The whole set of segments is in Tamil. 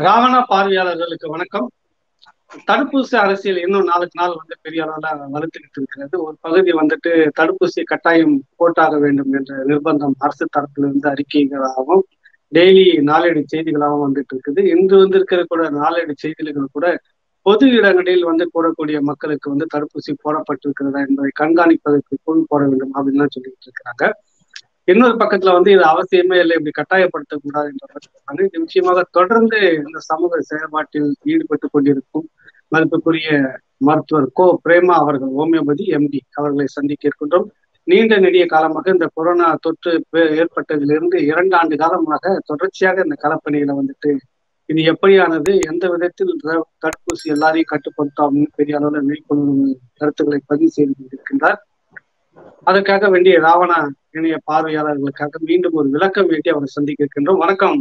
ராவணா பார்வையாளர்களுக்கு வணக்கம் தடுப்பூசி அரசியல் இன்னும் நாளுக்கு நாள் வந்து பெரிய அளவுல வலுத்துக்கிட்டு இருக்கிறது ஒரு பகுதி வந்துட்டு தடுப்பூசி கட்டாயம் போட்டாக வேண்டும் என்ற நிர்பந்தம் அரசு தரப்புல இருந்து அறிக்கைகளாகவும் டெய்லி நாளேடு செய்திகளாகவும் வந்துட்டு இருக்குது இன்று வந்து இருக்கிற கூட நாளேடு செய்திகள் கூட பொது இடங்களில் வந்து கூடக்கூடிய மக்களுக்கு வந்து தடுப்பூசி போடப்பட்டிருக்கிறதா என்பதை கண்காணிப்பதற்கு குழு போட வேண்டும் அப்படின்னு சொல்லிட்டு இருக்கிறாங்க இன்னொரு பக்கத்துல வந்து இது அவசியமே இல்லை இப்படி கட்டாயப்படுத்தக்கூடாது என்ற பட்சத்தில் இது நிச்சயமாக தொடர்ந்து இந்த சமூக செயல்பாட்டில் ஈடுபட்டு கொண்டிருக்கும் மதிப்புக்குரிய மருத்துவர் கோ பிரேமா அவர்கள் ஹோமியோபதி எம்டி அவர்களை சந்திக்க இருக்கின்றோம் நீண்ட நெடிய காலமாக இந்த கொரோனா தொற்று ஏற்பட்டதிலிருந்து இரண்டு ஆண்டு காலமாக தொடர்ச்சியாக இந்த களப்பணிகளை வந்துட்டு இது எப்படியானது எந்த விதத்தில் தடுப்பூசி எல்லாரையும் கட்டுப்படுத்தும் பெரிய அளவில் விழிப்புணர்வு கருத்துக்களை பதிவு செய்து கொண்டிருக்கின்றார் அதற்காக வேண்டிய ராவணா இணைய பார்வையாளர்களுக்காக மீண்டும் ஒரு விளக்கம் வேண்டி அவரை சந்திக்க இருக்கின்றோம் வணக்கம்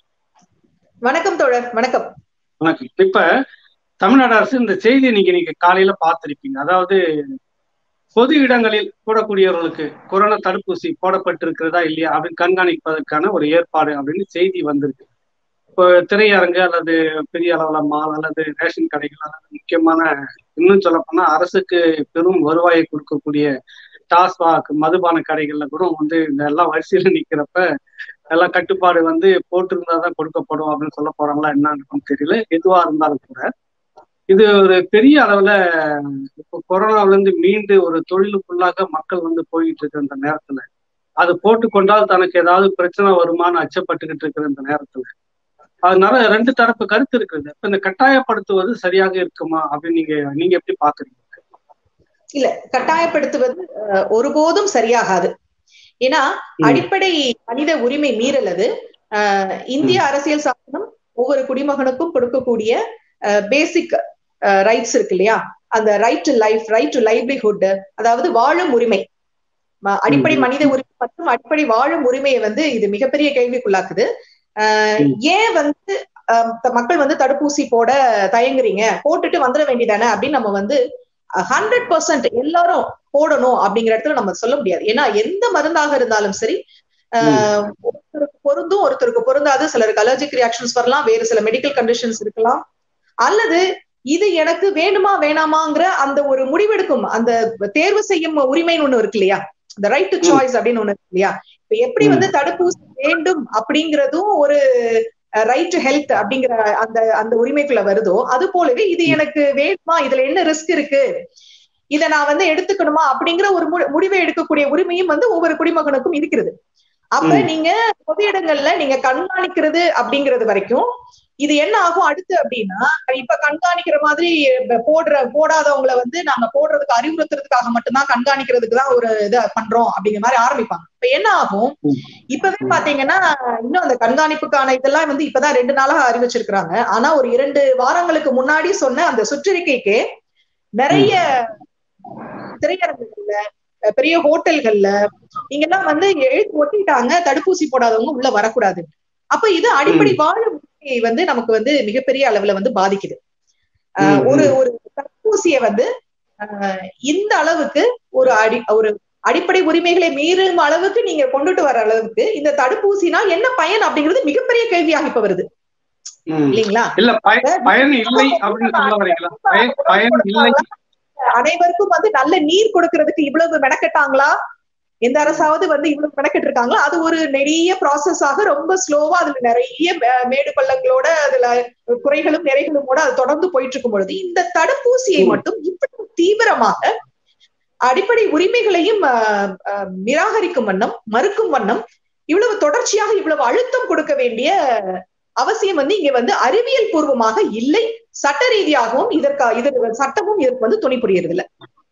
வணக்கம் தோழர் வணக்கம் வணக்கம் இப்ப தமிழ்நாடு அரசு இந்த செய்தியை நீங்க நீங்க காலையில பார்த்திருப்பீங்க அதாவது பொது இடங்களில் கூடக்கூடியவர்களுக்கு கொரோனா தடுப்பூசி போடப்பட்டிருக்கிறதா இல்லையா அப்படின்னு கண்காணிப்பதற்கான ஒரு ஏற்பாடு அப்படின்னு செய்தி வந்திருக்கு இப்போ திரையரங்கு அல்லது பெரிய அளவுல மால் அல்லது ரேஷன் கடைகள் அல்லது முக்கியமான இன்னும் சொல்ல போனா அரசுக்கு பெரும் வருவாயை கொடுக்கக்கூடிய டாஸ்மாக் மதுபான கடைகள்ல கூட வந்து இந்த எல்லாம் வரிசையில நிக்கிறப்ப எல்லாம் கட்டுப்பாடு வந்து போட்டிருந்தா தான் கொடுக்கப்படும் அப்படின்னு சொல்ல போறாங்களா என்னன்னு தெரியல எதுவா இருந்தாலும் கூட இது ஒரு பெரிய அளவுல இப்போ கொரோனாவில இருந்து மீண்டு ஒரு தொழிலுக்குள்ளாக மக்கள் வந்து போயிட்டு இருக்கிற இந்த நேரத்துல அது போட்டுக்கொண்டால் தனக்கு ஏதாவது பிரச்சனை வருமானு அச்சப்பட்டுக்கிட்டு இருக்கிற இந்த நேரத்துல அதனால ரெண்டு தரப்பு கருத்து இருக்குது இப்ப இந்த கட்டாயப்படுத்துவது சரியாக இருக்குமா அப்படின்னு நீங்க நீங்க எப்படி பாக்குறீங்க இல்ல கட்டாயப்படுத்துவது ஒருபோதும் சரியாகாது ஏன்னா அடிப்படை மனித உரிமை மீறல் அது இந்திய அரசியல் சாசனம் ஒவ்வொரு குடிமகனுக்கும் கொடுக்கக்கூடிய பேசிக் ரைட்ஸ் இருக்கு இல்லையா அந்த right to life right to livelihood அதாவது வாழும் உரிமை அடிப்படை மனித உரிமை மற்றும் அடிப்படை வாழும் உரிமையை வந்து இது மிகப்பெரிய கேள்விக்குள்ளாக்குது ஏன் வந்து மக்கள் வந்து தடுப்பூசி போட தயங்குறீங்க போட்டுட்டு வந்துட வேண்டியதானே அப்படின்னு நம்ம வந்து ஹண்ட்ரட் பர்சன்ட் எல்லாரும் போடணும் அப்படிங்கிற இடத்துல நம்ம சொல்ல முடியாது ஏன்னா எந்த மருந்தாக இருந்தாலும் சரி ஒருத்தருக்கு பொருந்தும் ஒருத்தருக்கு பொருந்தாது சிலருக்கு அலர்ஜிக் ரியாக்ஷன்ஸ் வரலாம் வேறு சில மெடிக்கல் கண்டிஷன்ஸ் இருக்கலாம் அல்லது இது எனக்கு வேணுமா வேணாமாங்கிற அந்த ஒரு முடிவெடுக்கும் அந்த தேர்வு செய்யும் உரிமைன்னு ஒண்ணு இருக்கு இல்லையா இந்த ரைட் டு சாய்ஸ் அப்படின்னு ஒண்ணு இருக்கு இல்லையா இப்ப எப்படி வந்து தடுப்பூசி வேண்டும் அப்படிங்கிறதும் ஒரு ரைட் டு ஹெல்த் அப்படிங்கிற அந்த அந்த உரிமைக்குள்ள வருதோ அது போலவே இது எனக்கு வேணுமா இதுல என்ன ரிஸ்க் இருக்கு இத நான் வந்து எடுத்துக்கணுமா அப்படிங்கிற ஒரு முடிவை எடுக்கக்கூடிய உரிமையும் வந்து ஒவ்வொரு குடிமகனுக்கும் இருக்கிறது அப்ப நீங்க பொது இடங்கள்ல நீங்க கண்காணிக்கிறது அப்படிங்கிறது வரைக்கும் இது என்ன ஆகும் அடுத்து அப்படின்னா இப்ப கண்காணிக்கிற மாதிரி போடுற போடாதவங்களை வந்து நாங்க போடுறதுக்கு அறிவுறுத்துறதுக்காக மட்டும்தான் கண்காணிக்கிறதுக்கு தான் ஒரு இதை பண்றோம் அப்படிங்கிற மாதிரி ஆரம்பிப்பாங்க இப்ப என்ன ஆகும் இப்பவே பாத்தீங்கன்னா இன்னும் அந்த கண்காணிப்புக்கான இதெல்லாம் வந்து இப்பதான் ரெண்டு நாளா அறிவிச்சிருக்கிறாங்க ஆனா ஒரு இரண்டு வாரங்களுக்கு முன்னாடி சொன்ன அந்த சுற்றறிக்கைக்கு நிறைய திரையரங்குகள்ல பெரிய ஹோட்டல்கள்ல இங்கெல்லாம் வந்து எழுத்து ஒட்டிட்டாங்க தடுப்பூசி போடாதவங்க உள்ள வரக்கூடாது அப்ப இது அடிப்படை வாழும் வந்து நமக்கு வந்து மிகப்பெரிய அளவுல வந்து பாதிக்குது ஒரு ஒரு தடுப்பூசிய வந்து இந்த அளவுக்கு ஒரு அடி ஒரு அடிப்படை உரிமைகளை மீறும் அளவுக்கு நீங்க கொண்டுட்டு வர அளவுக்கு இந்த தடுப்பூசினா என்ன பயன் அப்படிங்கிறது மிகப்பெரிய கேள்வியாக இப்ப வருது இல்லைங்களா இல்ல பயன் இல்லை அப்படின்னு சொல்ல வரீங்களா பயன் இல்லை அனைவருக்கும் வந்து நல்ல நீர் கொடுக்கறதுக்கு இவ்வளவு மெனக்கெட்டாங்களா எந்த அரசாவது வந்து இவ்வளவு மெனக்கெட்டு இருக்காங்களோ அது ஒரு நெடிய ப்ராசஸ் ஆக ரொம்ப ஸ்லோவா அதுல நிறைய மேடு பள்ளங்களோட அதுல குறைகளும் நிறைகளும் கூட அது தொடர்ந்து போயிட்டு இருக்கும் பொழுது இந்த தடுப்பூசியை மட்டும் இவ்வளவு தீவிரமாக அடிப்படை உரிமைகளையும் நிராகரிக்கும் வண்ணம் மறுக்கும் வண்ணம் இவ்வளவு தொடர்ச்சியாக இவ்வளவு அழுத்தம் கொடுக்க வேண்டிய அவசியம் வந்து இங்க வந்து அறிவியல் பூர்வமாக இல்லை சட்ட ரீதியாகவும் இதற்கு இது சட்டமும் இதற்கு வந்து துணை புரியறது இல்லை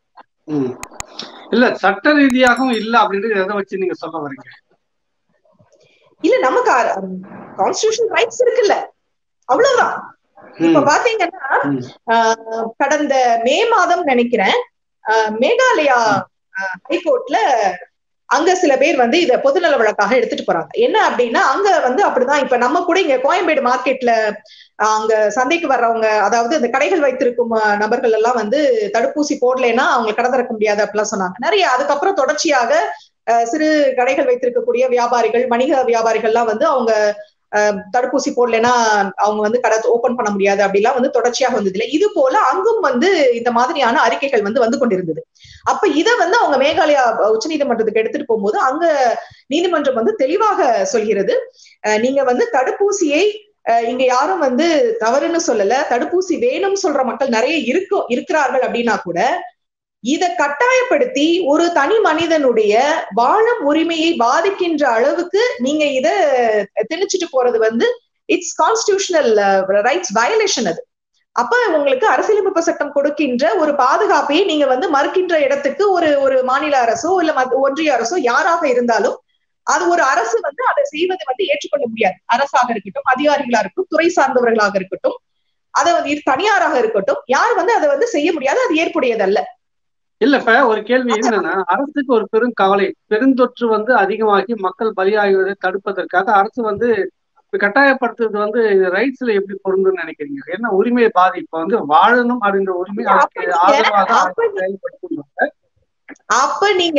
இல்ல சட்ட ரீதியாகவும் இல்ல அப்படின்றது எதை வச்சு நீங்க சொல்ல வரீங்க இல்ல நமக்கு கான்ஸ்டியூஷன் ரைட்ஸ் இருக்குல்ல அவ்வளவுதான் இப்ப பாத்தீங்கன்னா கடந்த மே மாதம் நினைக்கிறேன் மேகாலயா ஹைகோர்ட்ல அங்க சில பேர் வந்து இத பொதுநல வழக்காக எடுத்துட்டு போறாங்க என்ன அப்படின்னா அங்க வந்து அப்படிதான் இப்ப நம்ம கூட இங்க கோயம்பேடு மார்க்கெட்ல அங்க சந்தைக்கு வர்றவங்க அதாவது அந்த கடைகள் வைத்திருக்கும் நபர்கள் எல்லாம் வந்து தடுப்பூசி போடலைன்னா அவங்க கடை திறக்க முடியாது அப்படிலாம் சொன்னாங்க நிறைய அதுக்கப்புறம் தொடர்ச்சியாக சிறு கடைகள் வைத்திருக்கக்கூடிய வியாபாரிகள் வணிக வியாபாரிகள்லாம் வந்து அவங்க தடுப்பூசி போடலைன்னா அவங்க வந்து கடை ஓபன் பண்ண முடியாது அப்படிலாம் வந்து தொடர்ச்சியாக வந்தது இல்லை இது போல அங்கும் வந்து இந்த மாதிரியான அறிக்கைகள் வந்து வந்து கொண்டிருந்தது அப்ப இதை வந்து அவங்க மேகாலயா உச்சநீதிமன்றத்துக்கு எடுத்துட்டு போகும்போது அங்க நீதிமன்றம் வந்து தெளிவாக சொல்கிறது நீங்க வந்து தடுப்பூசியை இங்க யாரும் வந்து தவறுன்னு சொல்லல தடுப்பூசி வேணும்னு சொல்ற மக்கள் நிறைய இருக்கும் இருக்கிறார்கள் அப்படின்னா கூட இத கட்டாயப்படுத்தி ஒரு தனி மனிதனுடைய வாழும் உரிமையை பாதிக்கின்ற அளவுக்கு நீங்க இத திணிச்சிட்டு போறது வந்து இட்ஸ் கான்ஸ்டியூஷனல் ரைட்ஸ் வயலேஷன் அது அப்ப உங்களுக்கு அரசியலமைப்பு சட்டம் கொடுக்கின்ற ஒரு பாதுகாப்பை நீங்க வந்து மறுக்கின்ற இடத்துக்கு ஒரு ஒரு மாநில அரசோ இல்ல ஒன்றிய அரசோ யாராக இருந்தாலும் அது ஒரு அரசு வந்து அதை செய்வது வந்து ஏற்றுக்கொள்ள முடியாது அரசாக இருக்கட்டும் அதிகாரிகளா இருக்கட்டும் துறை சார்ந்தவர்களாக இருக்கட்டும் அதை வந்து தனியாராக இருக்கட்டும் யார் வந்து அதை வந்து செய்ய முடியாது அது ஏற்புடையதல்ல இல்ல இப்ப ஒரு கேள்வி என்னன்னா அரசுக்கு ஒரு பெரும் கவலை பெருந்தொற்று வந்து அதிகமாகி மக்கள் பலியாகுவதை தடுப்பதற்காக அரசு வந்து கட்டாயப்படுத்துறது வந்து ரைட்ஸ்ல எப்படி பொருந்துன்னு நினைக்கிறீங்க என்ன உரிமையை பாதி இப்ப வந்து வாழணும் அப்படின்ற உரிமை அதுக்கு ஆதரவாக செயல்படுத்துவாங்க அப்ப நீங்க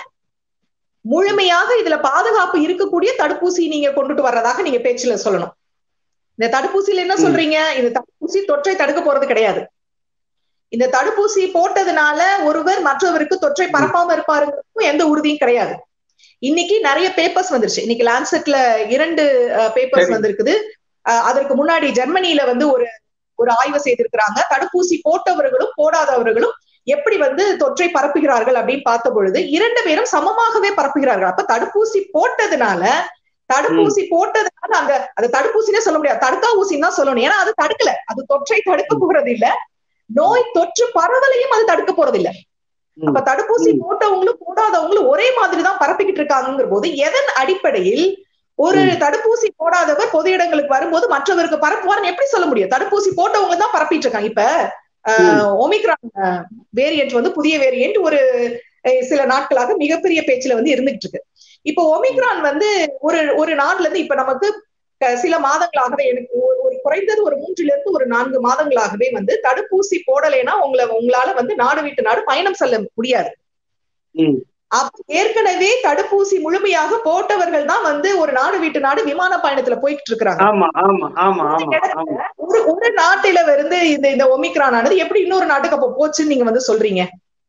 முழுமையாக இதுல பாதுகாப்பு இருக்கக்கூடிய தடுப்பூசி நீங்க கொண்டுட்டு வர்றதாக நீங்க பேச்சுல சொல்லணும் இந்த தடுப்பூசியில என்ன சொல்றீங்க இந்த தடுப்பூசி தொற்றை தடுக்க போறது கிடையாது இந்த தடுப்பூசி போட்டதுனால ஒருவர் மற்றவருக்கு தொற்றை பரப்பாம இருப்பாருங்கிறதுக்கும் எந்த உறுதியும் கிடையாது இன்னைக்கு நிறைய பேப்பர்ஸ் வந்துருச்சு இன்னைக்கு லான்செட்ல இரண்டு பேப்பர்ஸ் வந்திருக்குது அதற்கு முன்னாடி ஜெர்மனியில வந்து ஒரு ஒரு ஆய்வு செய்திருக்கிறாங்க தடுப்பூசி போட்டவர்களும் போடாதவர்களும் எப்படி வந்து தொற்றை பரப்புகிறார்கள் அப்படின்னு பார்த்த பொழுது இரண்டு பேரும் சமமாகவே பரப்புகிறார்கள் அப்ப தடுப்பூசி போட்டதுனால தடுப்பூசி போட்டதுனால அந்த அந்த தடுப்பூசினே சொல்ல முடியாது தடுக்கா ஊசின்னு தான் சொல்லணும் ஏன்னா அது தடுக்கல அது தொற்றை தடுக்க போறது இல்ல நோய் தொற்று பரவலையும் அது தடுக்க போறது இல்ல அப்ப தடுப்பூசி போட்டவங்களும் போடாதவங்களும் ஒரே மாதிரிதான் பரப்பிக்கிட்டு இருக்காங்கிற போது எதன் அடிப்படையில் ஒரு தடுப்பூசி போடாதவர் பொது இடங்களுக்கு வரும்போது மற்றவருக்கு பரப்புவார்னு எப்படி சொல்ல முடியும் தடுப்பூசி போட்டவங்க தான் பரப்பிட்டு இருக்காங்க இப்ப ஒமிக்ரான் வேரியன்ட் வந்து புதிய வேரியன்ட் ஒரு சில நாட்களாக மிகப்பெரிய பேச்சுல வந்து இருந்துகிட்டு இருக்கு இப்போ ஒமிக்ரான் வந்து ஒரு ஒரு நாள்ல இருந்து இப்ப நமக்கு சில மாதங்களாகவே எனக்கு ஒரு குறைந்தது ஒரு மூன்றுல இருந்து ஒரு நான்கு மாதங்களாகவே வந்து தடுப்பூசி போடலைன்னா உங்களை உங்களால வந்து நாடு விட்டு நாடு பயணம் செல்ல முடியாது அப்ப ஏற்கனவே தடுப்பூசி முழுமையாக போட்டவர்கள் தான் வந்து ஒரு நாடு வீட்டு நாடு விமான பயணத்துல போய்கிட்டு இருக்கிறாங்க ஒரு ஒரு நாட்டில வந்து இந்த இந்த ஒமிக்ரான் ஆனது எப்படி இன்னொரு நாட்டுக்கு அப்ப போச்சுன்னு நீங்க வந்து சொல்றீங்க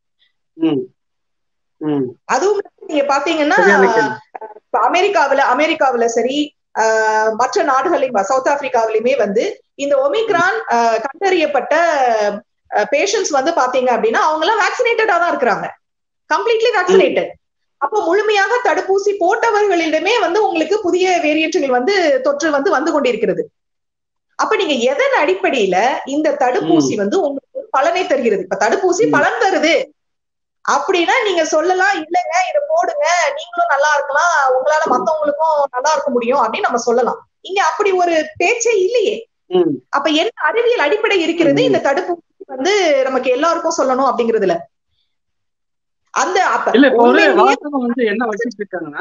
அதுவும் நீங்க பாத்தீங்கன்னா அமெரிக்காவில அமெரிக்காவில சரி மற்ற நாடுகளையும் சவுத் ஆப்பிரிக்காவிலுமே வந்து இந்த ஒமிக்ரான் கண்டறியப்பட்ட பேஷண்ட்ஸ் வந்து பாத்தீங்க அப்படின்னா அவங்க எல்லாம் வேக்சினேட்டடா தான் இருக்கிறாங்க கம்ப்ளீட்லி வேக்சினேட்டட் அப்போ முழுமையாக தடுப்பூசி போட்டவர்களிடமே வந்து உங்களுக்கு புதிய வேரியன்ட்கள் வந்து தொற்று வந்து வந்து கொண்டிருக்கிறது அப்ப நீங்க எதன் அடிப்படையில இந்த தடுப்பூசி வந்து உங்களுக்கு பலனை தருகிறது இப்ப தடுப்பூசி பலன் தருது அப்படின்னா நீங்க சொல்லலாம் இல்லைங்க இதை போடுங்க நீங்களும் நல்லா இருக்கலாம் உங்களால மத்தவங்களுக்கும் நல்லா இருக்க முடியும் அப்படின்னு நம்ம சொல்லலாம் இங்க அப்படி ஒரு பேச்சே இல்லையே அப்ப என்ன அறிவியல் அடிப்படை இருக்கிறது இந்த தடுப்பூசி வந்து நமக்கு எல்லாருக்கும் சொல்லணும் அப்படிங்கறதுல அந்த இல்ல இப்ப ஒரு வாசகம் வந்து என்ன வச்சுட்டு இருக்காங்கன்னா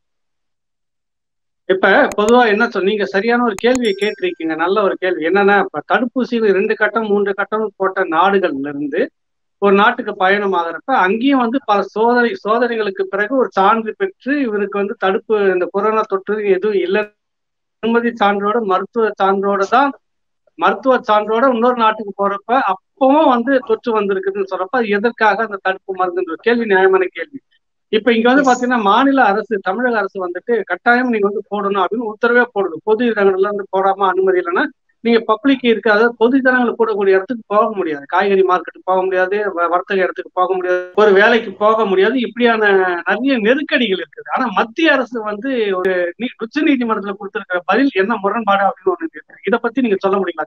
இப்ப பொதுவா என்ன சொன்னீங்க சரியான ஒரு கேள்வியை கேட்டிருக்கீங்க நல்ல ஒரு கேள்வி என்னன்னா இப்ப தடுப்பூசியில் ரெண்டு கட்டம் மூன்று கட்டம் போட்ட நாடுகள்ல இருந்து ஒரு நாட்டுக்கு பயணம் ஆகிறப்ப அங்கேயும் வந்து பல சோதனை சோதனைகளுக்கு பிறகு ஒரு சான்று பெற்று இவருக்கு வந்து தடுப்பு இந்த கொரோனா தொற்று எதுவும் இல்லை அனுமதி சான்றோட மருத்துவ சான்றோட தான் மருத்துவ சான்றோட இன்னொரு நாட்டுக்கு போறப்ப அப்பவும் வந்து தொற்று வந்திருக்குதுன்னு சொல்றப்ப அது எதற்காக அந்த தடுப்பு மருந்துன்ற கேள்வி நியாயமான கேள்வி இப்ப இங்க வந்து பாத்தீங்கன்னா மாநில அரசு தமிழக அரசு வந்துட்டு கட்டாயம் நீங்க வந்து போடணும் அப்படின்னு உத்தரவே போடுது பொது இடங்கள்ல இருந்து போடாம அனுமதி இல்லைன்னா நீங்க பப்ளிக் இருக்காது பொது ஜனங்கள் கூடக்கூடிய இடத்துக்கு போக முடியாது காய்கறி மார்க்கெட்டுக்கு போக முடியாது வர்த்தக இடத்துக்கு போக முடியாது ஒரு வேலைக்கு போக முடியாது இப்படியான நிறைய நெருக்கடிகள் இருக்குது ஆனா மத்திய அரசு வந்து ஒரு உச்ச நீதிமன்றத்துல கொடுத்திருக்கிற பதில் என்ன முரண்பாடு அப்படின்னு ஒண்ணு இருக்கு இதை பத்தி நீங்க சொல்ல முடியுங்களா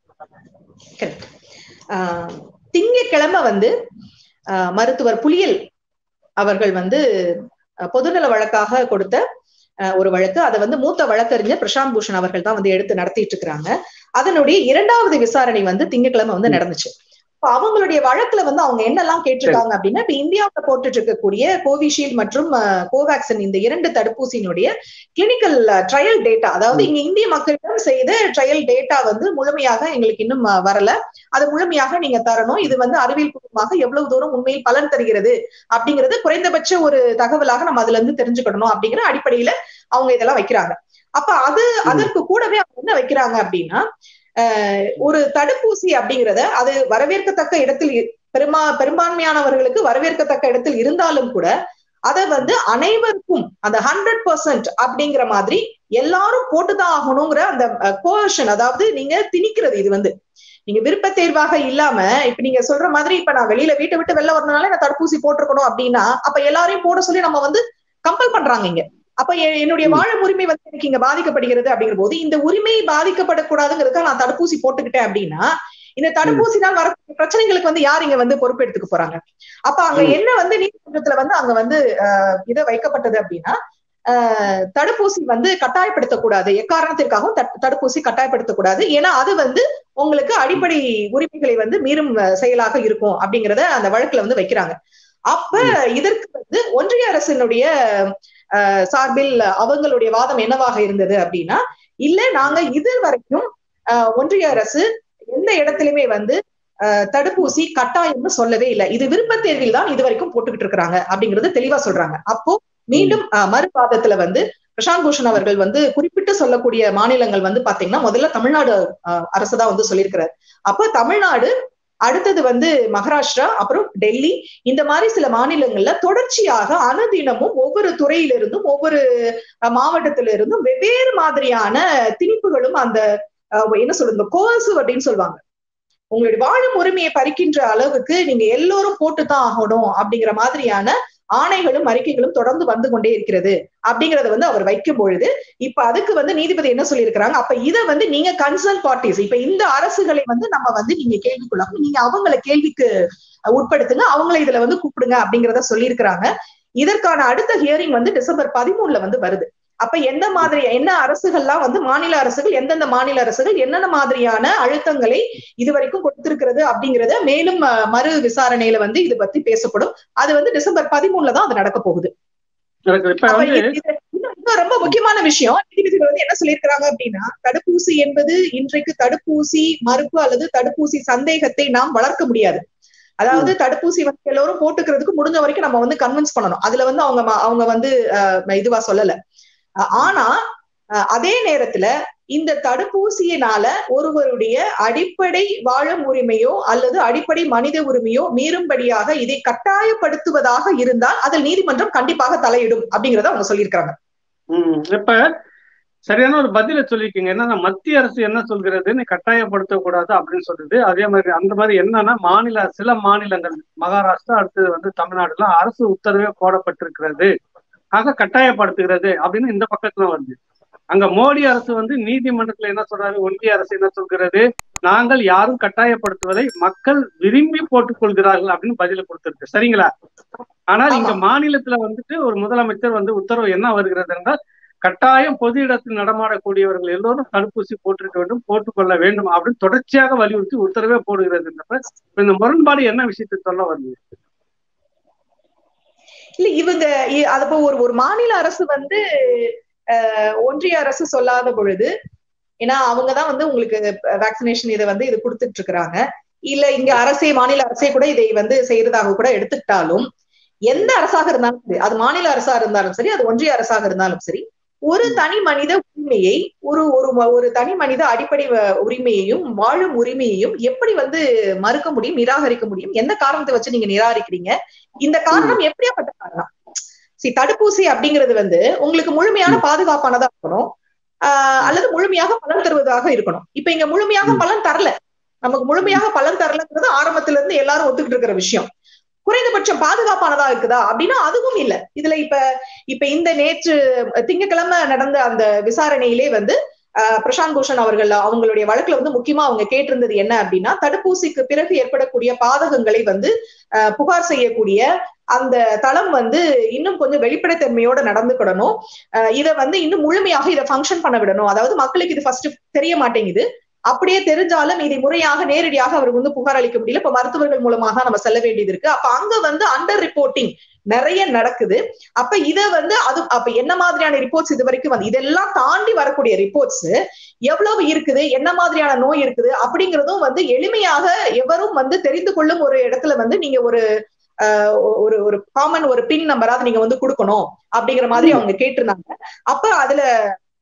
திங்கட்கிழமை வந்து மருத்துவர் புலியல் அவர்கள் வந்து பொதுநல வழக்காக கொடுத்த ஒரு வழக்கு அதை வந்து மூத்த வழக்கறிஞர் பிரசாந்த் பூஷன் அவர்கள் தான் வந்து எடுத்து நடத்திட்டு இருக்கிறாங்க அதனுடைய இரண்டாவது விசாரணை வந்து திங்கட்கிழமை வந்து நடந்துச்சு அவங்களுடைய வழக்குல வந்து அவங்க என்னெல்லாம் கேட்டிருக்காங்க அப்படின்னா இப்ப இந்தியாவில போட்டுட்டு இருக்கக்கூடிய கோவிஷீல்டு மற்றும் கோவேக்சின் இந்த இரண்டு தடுப்பூசியினுடைய கிளினிக்கல் ட்ரையல் டேட்டா அதாவது இங்க இந்திய மக்களிடம் செய்த ட்ரையல் டேட்டா வந்து முழுமையாக எங்களுக்கு இன்னும் வரல அது முழுமையாக நீங்க தரணும் இது வந்து அறிவியல் பூர்வமாக எவ்வளவு தூரம் உண்மையில் பலன் தருகிறது அப்படிங்கிறது குறைந்தபட்ச ஒரு தகவலாக நம்ம அதுல இருந்து தெரிஞ்சுக்கணும் அப்படிங்கிற அடிப்படையில அவங்க இதெல்லாம் வைக்கிறாங்க அப்ப அது அதற்கு கூடவே அவங்க என்ன வைக்கிறாங்க அப்படின்னா ஒரு தடுப்பூசி அப்படிங்கிறத அது வரவேற்கத்தக்க இடத்தில் பெருமா பெரும்பான்மையானவர்களுக்கு வரவேற்கத்தக்க இடத்தில் இருந்தாலும் கூட அதை வந்து அனைவருக்கும் அந்த ஹண்ட்ரட் பர்சன்ட் அப்படிங்கிற மாதிரி எல்லாரும் போட்டுதான் ஆகணுங்கிற அந்த கோஷன் அதாவது நீங்க திணிக்கிறது இது வந்து நீங்க விருப்ப தேர்வாக இல்லாம இப்ப நீங்க சொல்ற மாதிரி இப்ப நான் வெளியில வீட்டை விட்டு வெளில வரதுனால நான் தடுப்பூசி போட்டிருக்கணும் அப்படின்னா அப்ப எல்லாரையும் போட சொல்லி நம்ம வந்து கம்பல் பண்றாங்க இங்க அப்ப என்னுடைய வாழும் உரிமை வந்து எனக்கு இங்க பாதிக்கப்படுகிறது அப்படிங்கிற போது இந்த உரிமை பாதிக்கப்படக்கூடாதுங்கிறதுக்காக நான் தடுப்பூசி போட்டுக்கிட்டேன் அப்படின்னா இந்த தடுப்பூசினால் வரக்கூடிய பிரச்சனைகளுக்கு வந்து யார் இங்க வந்து பொறுப்பெடுத்துக்க போறாங்க அப்ப அங்க என்ன வந்து நீதிமன்றத்துல வந்து அங்க வந்து இதை வைக்கப்பட்டது அப்படின்னா தடுப்பூசி வந்து கட்டாயப்படுத்தக்கூடாது எக்காரணத்திற்காகவும் தடுப்பூசி கட்டாயப்படுத்தக்கூடாது ஏன்னா அது வந்து உங்களுக்கு அடிப்படை உரிமைகளை வந்து மீறும் செயலாக இருக்கும் அப்படிங்கிறத அந்த வழக்குல வந்து வைக்கிறாங்க அப்ப இதற்கு வந்து ஒன்றிய அரசினுடைய சார்பில் அவங்களுடைய வாதம் என்னவாக இருந்தது அப்படின்னா இல்ல நாங்க இது வரைக்கும் ஒன்றிய அரசு எந்த இடத்திலுமே வந்து தடுப்பூசி கட்டாயம்னு சொல்லவே இல்லை இது விருப்ப தேர்வில் தான் இது வரைக்கும் போட்டுக்கிட்டு இருக்கிறாங்க அப்படிங்கறது தெளிவா சொல்றாங்க அப்போ மீண்டும் மறுவாதத்துல வந்து பிரசாந்த் பூஷன் அவர்கள் வந்து குறிப்பிட்டு சொல்லக்கூடிய மாநிலங்கள் வந்து பாத்தீங்கன்னா முதல்ல தமிழ்நாடு அரசு தான் வந்து சொல்லியிருக்கிறார் அப்போ தமிழ்நாடு அடுத்தது வந்து மகாராஷ்டிரா அப்புறம் டெல்லி இந்த மாதிரி சில மாநிலங்கள்ல தொடர்ச்சியாக அனுதினமும் ஒவ்வொரு துறையிலிருந்தும் ஒவ்வொரு மாவட்டத்தில இருந்தும் வெவ்வேறு மாதிரியான திணிப்புகளும் அந்த என்ன சொல்லுங்க கோர்சு அப்படின்னு சொல்லுவாங்க உங்களுடைய வாழும் உரிமையை பறிக்கின்ற அளவுக்கு நீங்க எல்லோரும் போட்டுதான் ஆகணும் அப்படிங்கிற மாதிரியான ஆணைகளும் அறிக்கைகளும் தொடர்ந்து வந்து கொண்டே இருக்கிறது அப்படிங்கறத வந்து அவர் வைக்கும் பொழுது இப்ப அதுக்கு வந்து நீதிபதி என்ன சொல்லியிருக்கிறாங்க அப்ப இதை வந்து நீங்க கன்சர்ன் பார்ட்டிஸ் இப்ப இந்த அரசுகளை வந்து நம்ம வந்து நீங்க கேள்விக்குள்ளாக நீங்க அவங்கள கேள்விக்கு உட்படுத்துங்க அவங்கள இதுல வந்து கூப்பிடுங்க அப்படிங்கிறத சொல்லியிருக்கிறாங்க இதற்கான அடுத்த ஹியரிங் வந்து டிசம்பர் பதிமூணுல வந்து வருது அப்ப எந்த மாதிரி என்ன அரசுகள்லாம் வந்து மாநில அரசுகள் எந்தெந்த மாநில அரசுகள் என்னென்ன மாதிரியான அழுத்தங்களை இதுவரைக்கும் கொடுத்திருக்கிறது அப்படிங்கறத மேலும் மறு விசாரணையில வந்து இது பத்தி பேசப்படும் அது வந்து டிசம்பர் பதிமூணுல தான் அது நடக்க போகுது ரொம்ப முக்கியமான விஷயம் நீதிபதிகள் வந்து என்ன சொல்லியிருக்கிறாங்க அப்படின்னா தடுப்பூசி என்பது இன்றைக்கு தடுப்பூசி மறுப்பு அல்லது தடுப்பூசி சந்தேகத்தை நாம் வளர்க்க முடியாது அதாவது தடுப்பூசி வந்து எல்லோரும் போட்டுக்கிறதுக்கு முடிஞ்ச வரைக்கும் நம்ம வந்து கன்வின்ஸ் பண்ணணும் அதுல வந்து அவங்க அவங்க வந்து இதுவா சொல்லல ஆனா அதே நேரத்துல இந்த தடுப்பூசியினால ஒருவருடைய அடிப்படை வாழும் உரிமையோ அல்லது அடிப்படை மனித உரிமையோ மீறும்படியாக இதை கட்டாயப்படுத்துவதாக இருந்தால் அதில் நீதிமன்றம் கண்டிப்பாக தலையிடும் அப்படிங்கறத அவங்க சொல்லியிருக்காங்க இப்ப சரியான ஒரு பதில சொல்லிருக்கீங்க என்னன்னா மத்திய அரசு என்ன சொல்கிறதுன்னு கட்டாயப்படுத்த கூடாது அப்படின்னு சொல்லுது அதே மாதிரி அந்த மாதிரி என்னன்னா மாநில சில மாநிலங்கள் மகாராஷ்டிரா அடுத்தது வந்து தமிழ்நாடுலாம் அரசு உத்தரவே போடப்பட்டிருக்கிறது ஆக கட்டாயப்படுத்துகிறது அப்படின்னு இந்த பக்கத்துல வருது அங்க மோடி அரசு வந்து நீதிமன்றத்துல என்ன சொல்றாரு ஒன்றிய அரசு என்ன சொல்கிறது நாங்கள் யாரும் கட்டாயப்படுத்துவதை மக்கள் விரும்பி போட்டுக் கொள்கிறார்கள் அப்படின்னு பதில கொடுத்திருக்கு சரிங்களா ஆனால் இங்க மாநிலத்துல வந்துட்டு ஒரு முதலமைச்சர் வந்து உத்தரவு என்ன வருகிறது என்றால் கட்டாயம் பொது இடத்தில் நடமாடக்கூடியவர்கள் எல்லோரும் தடுப்பூசி போட்டிருக்க வேண்டும் போட்டுக்கொள்ள வேண்டும் அப்படின்னு தொடர்ச்சியாக வலியுறுத்தி உத்தரவே போடுகிறதுன்றப்ப இந்த முரண்பாடு என்ன விஷயத்தை சொல்ல வருது இல்ல இவங்க அது ஒரு ஒரு மாநில அரசு வந்து ஒன்றிய அரசு சொல்லாத பொழுது ஏன்னா அவங்கதான் வந்து உங்களுக்கு வேக்சினேஷன் இதை வந்து இது கொடுத்துட்டு இருக்கிறாங்க இல்ல இங்க அரசே மாநில அரசே கூட இதை வந்து செய்யறதாக கூட எடுத்துக்கிட்டாலும் எந்த அரசாக இருந்தாலும் சரி அது மாநில அரசா இருந்தாலும் சரி அது ஒன்றிய அரசாக இருந்தாலும் சரி ஒரு தனி மனித உரிமையை ஒரு ஒரு ஒரு தனி மனித அடிப்படை உரிமையையும் வாழும் உரிமையையும் எப்படி வந்து மறுக்க முடியும் நிராகரிக்க முடியும் எந்த காரணத்தை வச்சு நீங்க நிராகரிக்கிறீங்க இந்த காரணம் எப்படியாப்பட்ட காரணம் சி தடுப்பூசி அப்படிங்கிறது வந்து உங்களுக்கு முழுமையான பாதுகாப்பானதா இருக்கணும் ஆஹ் அல்லது முழுமையாக பலன் தருவதாக இருக்கணும் இப்ப இங்க முழுமையாக பலன் தரல நமக்கு முழுமையாக பலன் தரலங்கிறது ஆரம்பத்துல இருந்து எல்லாரும் ஒத்துக்கிட்டு இருக்கிற விஷயம் குறைந்தபட்சம் பாதுகாப்பானதா இருக்குதா அப்படின்னா அதுவும் இல்ல இதுல இப்ப இப்ப இந்த நேற்று திங்கக்கிழமை நடந்த அந்த விசாரணையிலே வந்து பிரசாந்த் பூஷன் அவர்கள் அவங்களுடைய வழக்குல வந்து முக்கியமா அவங்க கேட்டிருந்தது என்ன அப்படின்னா தடுப்பூசிக்கு பிறகு ஏற்படக்கூடிய பாதகங்களை வந்து புகார் செய்யக்கூடிய அந்த தளம் வந்து இன்னும் கொஞ்சம் வெளிப்படைத்தன்மையோட நடந்துக்கிடணும் இதை வந்து இன்னும் முழுமையாக இதை ஃபங்க்ஷன் பண்ண விடணும் அதாவது மக்களுக்கு இது ஃபர்ஸ்ட் தெரிய மாட்டேங்குது அப்படியே தெரிஞ்சாலும் இதை முறையாக நேரடியாக அவர் வந்து புகார் அளிக்க முடியல இப்ப மருத்துவர்கள் மூலமாக நம்ம செல்ல வேண்டியது இருக்கு அப்ப அங்க வந்து அண்டர் ரிப்போர்ட்டிங் நிறைய நடக்குது அப்ப இத வந்து அது அப்ப என்ன மாதிரியான ரிப்போர்ட்ஸ் இது வரைக்கும் வந்து இதெல்லாம் தாண்டி வரக்கூடிய ரிப்போர்ட்ஸ் எவ்வளவு இருக்குது என்ன மாதிரியான நோய் இருக்குது அப்படிங்கிறதும் வந்து எளிமையாக எவரும் வந்து தெரிந்து கொள்ளும் ஒரு இடத்துல வந்து நீங்க ஒரு ஒரு ஒரு காமன் ஒரு பின் நம்பராவது நீங்க வந்து கொடுக்கணும் அப்படிங்கிற மாதிரி அவங்க கேட்டிருந்தாங்க அப்ப அதுல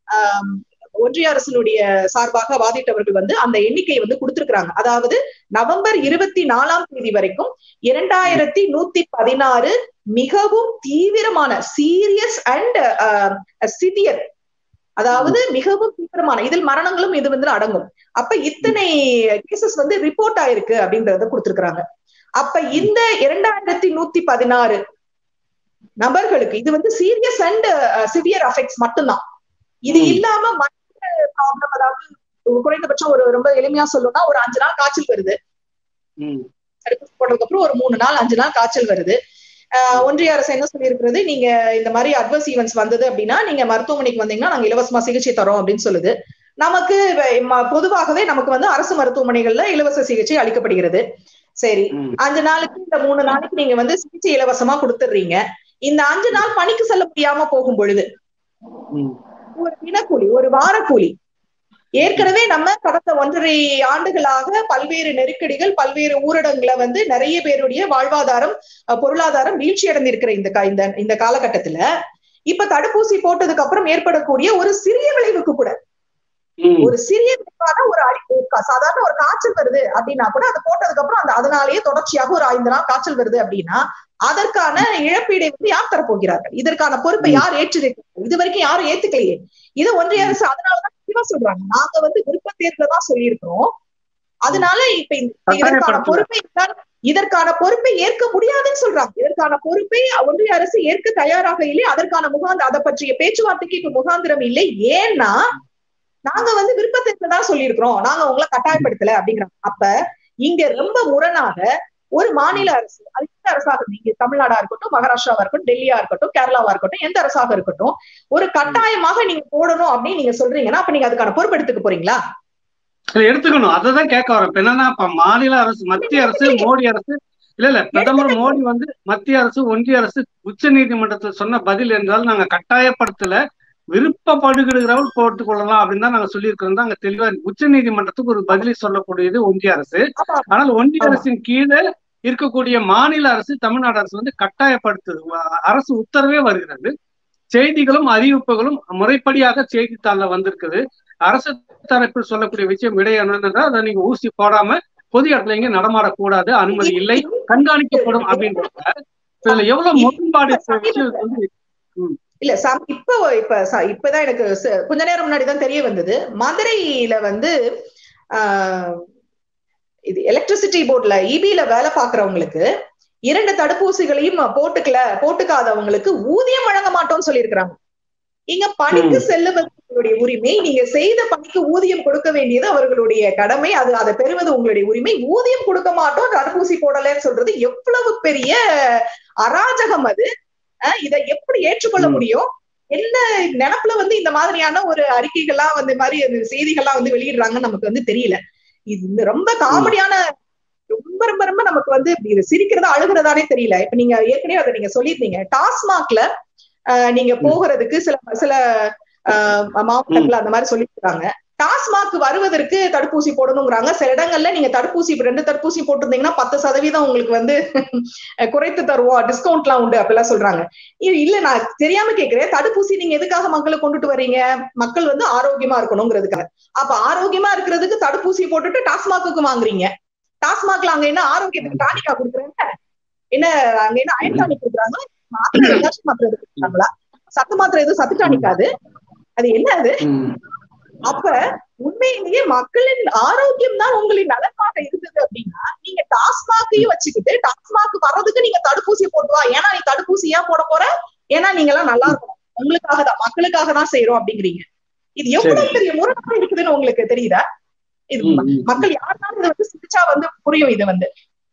ஒன்றிய அரசினுடைய சார்பாக வாதிட்டவர்கள் வந்து அந்த எண்ணிக்கையை வந்து கொடுத்திருக்கிறாங்க அதாவது நவம்பர் இருபத்தி நாலாம் தேதி வரைக்கும் இரண்டாயிரத்தி நூத்தி பதினாறு மிகவும் தீவிரமான சீரியஸ் அண்ட் சிவியர் அதாவது மிகவும் தீவிரமான இதில் மரணங்களும் இது வந்து அடங்கும் அப்ப இத்தனை கேசஸ் வந்து ரிப்போர்ட் ஆயிருக்கு அப்படின்றத கொடுத்திருக்கிறாங்க அப்ப இந்த இரண்டாயிரத்தி நூத்தி பதினாறு நபர்களுக்கு இது வந்து சீரியஸ் அண்ட் சிவியர் அஃபெக்ட்ஸ் மட்டும்தான் இது இல்லாம மற்ற ப்ராப்ளம் அதாவது குறைந்தபட்சம் ஒரு ரொம்ப எளிமையா சொல்லணும்னா ஒரு அஞ்சு நாள் காய்ச்சல் வருது தடுப்பூசி போட்டதுக்கு அப்புறம் ஒரு மூணு நாள் அஞ்சு நாள் காய்ச்சல் வருது ஒன்றிய அரசு என்ன சொல்லியிருக்கிறது நீங்க இந்த மாதிரி அட்வர்ஸ் ஈவெண்ட்ஸ் வந்தது அப்படின்னா நீங்க மருத்துவமனைக்கு வந்தீங்கன்னா நாங்க இலவசமா சிகிச்சை தரோம் அப்படின்னு சொல்லுது நமக்கு பொதுவாகவே நமக்கு வந்து அரசு மருத்துவமனைகள்ல இலவச சிகிச்சை அளிக்கப்படுகிறது சரி அஞ்சு நாளுக்கு இந்த மூணு நாளைக்கு நீங்க வந்து சிகிச்சை இலவசமா கொடுத்துடுறீங்க இந்த அஞ்சு நாள் பணிக்கு செல்ல முடியாம போகும் பொழுது ஒரு தினக்கூலி ஒரு வாரக்கூலி ஏற்கனவே நம்ம கடந்த ஒன்றரை ஆண்டுகளாக பல்வேறு நெருக்கடிகள் பல்வேறு ஊரடங்குல வந்து நிறைய பேருடைய வாழ்வாதாரம் பொருளாதாரம் வீழ்ச்சி அடைந்திருக்கிற இந்த இந்த இந்த காலகட்டத்துல இப்ப தடுப்பூசி போட்டதுக்கு அப்புறம் ஏற்படக்கூடிய ஒரு சிறிய விளைவுக்கு கூட ஒரு சிறிய விளைவான ஒரு அடி சாதாரண ஒரு காய்ச்சல் வருது அப்படின்னா கூட அது போட்டதுக்கு அப்புறம் அந்த அதனாலேயே தொடர்ச்சியாக ஒரு ஐந்து நாள் காய்ச்சல் வருது அப்படின்னா அதற்கான இழப்பீடை வந்து யார் தரப்போகிறார்கள் இதற்கான பொறுப்பை யார் ஏற்றிருக்கிறார்கள் இது வரைக்கும் யாரும் ஏத்துக்கலையே இது ஒன்றிய அரசு அதனாலதான் தெளிவா சொல்றாங்க நாங்க வந்து விருப்ப தேர்வுல தான் சொல்லியிருக்கிறோம் அதனால இப்ப இதற்கான பொறுப்பை இதற்கான பொறுப்பை ஏற்க முடியாதுன்னு சொல்றாங்க இதற்கான பொறுப்பை ஒன்றிய அரசு ஏற்க தயாராக இல்லை அதற்கான முகாந்த அதை பற்றிய பேச்சுவார்த்தைக்கு இப்ப முகாந்திரம் இல்லை ஏன்னா நாங்க வந்து விருப்பத்திற்கு தான் சொல்லியிருக்கிறோம் நாங்க உங்களை கட்டாயப்படுத்தல அப்படிங்கிறாங்க அப்ப இங்க ரொம்ப முரணாக ஒரு மாநில அரசு அது எந்த அரசாக நீங்க தமிழ்நாடா இருக்கட்டும் மகாராஷ்டிராவா இருக்கட்டும் டெல்லியா இருக்கட்டும் கேரளாவா இருக்கட்டும் எந்த அரசாக இருக்கட்டும் ஒரு கட்டாயமாக நீங்க போடணும் அப்படின்னு நீங்க சொல்றீங்கன்னா அப்ப நீங்க அதுக்கான பொறுப்பு எடுத்துக்க போறீங்களா எடுத்துக்கணும் அததான் கேட்க வரேன் இப்ப என்னன்னா இப்ப மாநில அரசு மத்திய அரசு மோடி அரசு இல்ல இல்ல பிரதமர் மோடி வந்து மத்திய அரசு ஒன்றிய அரசு உச்ச நீதிமன்றத்தில் சொன்ன பதில் என்றால் நாங்க கட்டாயப்படுத்தல விருப்பப்படுகிறவர்கள் போட்டுக் கொள்ளலாம் அப்படின்னு தான் நாங்க சொல்லியிருக்கிறோம் அங்க தெளிவா உச்ச நீதிமன்றத்துக்கு ஒரு பதிலை சொல்லக்கூடியது ஒன்றிய அரசு ஆனால் ஒன்றிய அரசின் கீழே இருக்கக்கூடிய மாநில அரசு தமிழ்நாடு அரசு வந்து கட்டாயப்படுத்துது அரசு உத்தரவே வருகிறது செய்திகளும் அறிவிப்புகளும் முறைப்படியாக செய்தித்தாள்ல வந்திருக்குது அரசு தரப்பில் சொல்லக்கூடிய விஷயம் விடை என்னன்னா அதை நீங்க ஊசி போடாம பொது இடத்துல இங்க நடமாடக்கூடாது அனுமதி இல்லை கண்காணிக்கப்படும் அப்படின்றத இதுல எவ்வளவு முரண்பாடு விஷயம் வந்து இல்ல இப்ப இப்ப இப்பதான் எனக்கு கொஞ்ச நேரம் முன்னாடி தான் தெரிய வந்தது மதுரையில வந்து ஆஹ் இது எலக்ட்ரிசிட்டி போர்ட்ல இபில வேலை பாக்குறவங்களுக்கு இரண்டு தடுப்பூசிகளையும் போட்டுக்கல போட்டுக்காதவங்களுக்கு ஊதியம் வழங்க மாட்டோம்னு சொல்லியிருக்கிறாங்க இங்க பணிக்கு செல்லுவதற்குடைய உரிமை நீங்க செய்த பணிக்கு ஊதியம் கொடுக்க வேண்டியது அவர்களுடைய கடமை அது அதை பெறுவது உங்களுடைய உரிமை ஊதியம் கொடுக்க மாட்டோம் தடுப்பூசி போடலன்னு சொல்றது எவ்வளவு பெரிய அராஜகம் அது இதை எப்படி ஏற்றுக்கொள்ள முடியும் என்ன நினப்புல வந்து இந்த மாதிரியான ஒரு அறிக்கைகள்லாம் வந்து மாதிரி செய்திகள்லாம் வந்து வெளியிடுறாங்கன்னு நமக்கு வந்து தெரியல இது ரொம்ப காமெடியான ரொம்ப ரொம்ப ரொம்ப நமக்கு வந்து இது சிரிக்கிறதா அழுகிறதானே தெரியல இப்ப நீங்க ஏற்கனவே அதை நீங்க சொல்லியிருந்தீங்க டாஸ்மாக்ல நீங்க போகிறதுக்கு சில சில மாவட்டங்கள் அந்த மாதிரி சொல்லியிருக்காங்க டாஸ்மாக் வருவதற்கு தடுப்பூசி போடணுங்கிறாங்க சில இடங்கள்ல நீங்க தடுப்பூசி ரெண்டு தடுப்பூசி போட்டிருந்தீங்கன்னா பத்து சதவீதம் உங்களுக்கு வந்து குறைத்து தருவோம் டிஸ்கவுண்ட் எல்லாம் உண்டு அப்படிலாம் சொல்றாங்க இல்ல நான் தெரியாம கேக்குறேன் தடுப்பூசி நீங்க எதுக்காக மக்களை கொண்டுட்டு வர்றீங்க மக்கள் வந்து ஆரோக்கியமா இருக்கணுங்கிறதுக்காக அப்ப ஆரோக்கியமா இருக்கிறதுக்கு தடுப்பூசி போட்டுட்டு டாஸ்மாக்கு வாங்குறீங்க டாஸ்மாக்ல அங்க என்ன ஆரோக்கியத்துக்கு டானிக்கா கொடுக்குறாங்க என்ன அங்க என்ன அயன் டானிக் கொடுக்குறாங்க மாத்திரை ஏதாச்சும் மாத்திரை கொடுக்குறாங்களா சத்து மாத்திரை எதுவும் சத்து டானிக்காது அது என்ன அது அப்ப உண்மையிலேயே மக்களின் ஆரோக்கியம் தான் உங்களின் நலனாக இருந்தது அப்படின்னா நீங்க டாஸ்மாக்கையும் வச்சுக்கிட்டு டாஸ்மாக் வர்றதுக்கு நீங்க தடுப்பூசி போட்டுவா ஏன்னா நீ தடுப்பூசி ஏன் போட போற ஏன்னா நீங்க எல்லாம் நல்லா இருக்கணும் உங்களுக்காக தான் மக்களுக்காக தான் செய்யறோம் அப்படிங்கிறீங்க இது எவ்வளவு பெரிய முரணாக இருக்குதுன்னு உங்களுக்கு தெரியுதா இது மக்கள் யாருனாலும் இதை வந்து சிரிச்சா வந்து புரியும் இது வந்து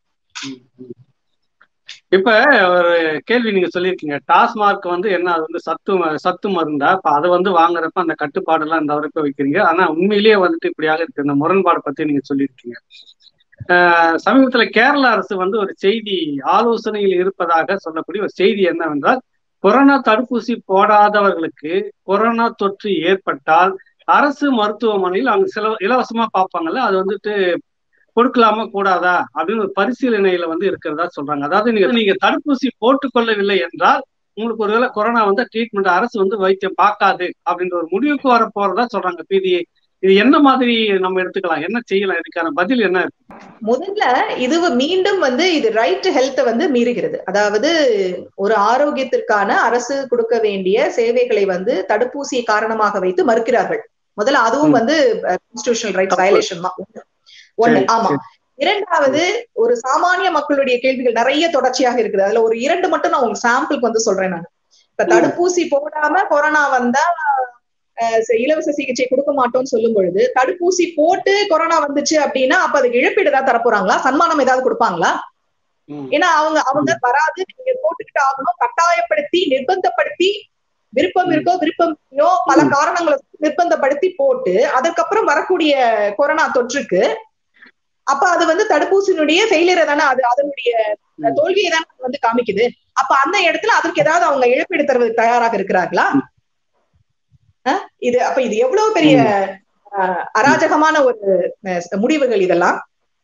இப்ப ஒரு கேள்வி நீங்க சொல்லியிருக்கீங்க டாஸ்மார்க் வந்து என்ன அது வந்து சத்து சத்து மருந்தா இப்ப அதை வந்து வாங்குறப்ப அந்த கட்டுப்பாடு எல்லாம் இந்த வரைக்கும் வைக்கிறீங்க ஆனா உண்மையிலேயே வந்துட்டு இப்படியாக இருக்கு இந்த முரண்பாடு பத்தி நீங்க சொல்லியிருக்கீங்க சமீபத்துல கேரள அரசு வந்து ஒரு செய்தி ஆலோசனையில் இருப்பதாக சொல்லக்கூடிய ஒரு செய்தி என்னவென்றால் கொரோனா தடுப்பூசி போடாதவர்களுக்கு கொரோனா தொற்று ஏற்பட்டால் அரசு மருத்துவமனையில் அவங்க சில இலவசமா பார்ப்பாங்கல்ல அது வந்துட்டு கொடுக்கலாமா கூடாதா அப்படின்னு ஒரு பரிசீலனையில வந்து இருக்கிறதா சொல்றாங்க அதாவது நீங்க நீங்க தடுப்பூசி போட்டுக்கொள்ளவில்லை என்றால் உங்களுக்கு ஒருவேளை கொரோனா வந்து ட்ரீட்மெண்ட் அரசு வந்து வைத்தியம் பார்க்காது அப்படின்ற ஒரு முடிவுக்கு வர போறதா சொல்றாங்க இப்ப இது இது என்ன மாதிரி நம்ம எடுத்துக்கலாம் என்ன செய்யலாம் இதுக்கான பதில் என்ன இருக்கு முதல்ல இது மீண்டும் வந்து இது ரைட் ஹெல்த் வந்து மீறுகிறது அதாவது ஒரு ஆரோக்கியத்திற்கான அரசு கொடுக்க வேண்டிய சேவைகளை வந்து தடுப்பூசியை காரணமாக வைத்து மறுக்கிறார்கள் முதல்ல அதுவும் வந்து கான்ஸ்டியூஷனல் ரைட் வயலேஷன் தான் ஒண்ணு ஆமா இரண்டாவது ஒரு சாமானிய மக்களுடைய கேள்விகள் நிறைய தொடர்ச்சியாக இருக்குது அதுல ஒரு இரண்டு மட்டும் நான் உங்களுக்கு சாம்பிளுக்கு வந்து சொல்றேன் நான் இப்ப தடுப்பூசி போடாம கொரோனா வந்தா இலவச சிகிச்சை கொடுக்க மாட்டோம்னு சொல்லும் பொழுது தடுப்பூசி போட்டு கொரோனா வந்துச்சு அப்படின்னா அப்ப அதுக்கு இழப்பீடு ஏதாவது தரப்போறாங்களா சன்மானம் ஏதாவது கொடுப்பாங்களா ஏன்னா அவங்க அவங்க வராது நீங்க போட்டுக்கிட்டு ஆகணும் கட்டாயப்படுத்தி நிர்பந்தப்படுத்தி விருப்பம் இருக்கோ விருப்பம் இல்லையோ பல காரணங்களை நிர்பந்தப்படுத்தி போட்டு அதுக்கப்புறம் வரக்கூடிய கொரோனா தொற்றுக்கு அப்ப அது வந்து தடுப்பூசியினுடைய ஃபெயிலியரை தானே அது அதனுடைய தோல்வியை தானே வந்து காமிக்குது அப்ப அந்த இடத்துல அதற்கு ஏதாவது அவங்க இழப்பீடு தருவதற்கு தயாராக இருக்கிறார்களா இது அப்ப இது எவ்வளவு பெரிய அராஜகமான ஒரு முடிவுகள் இதெல்லாம்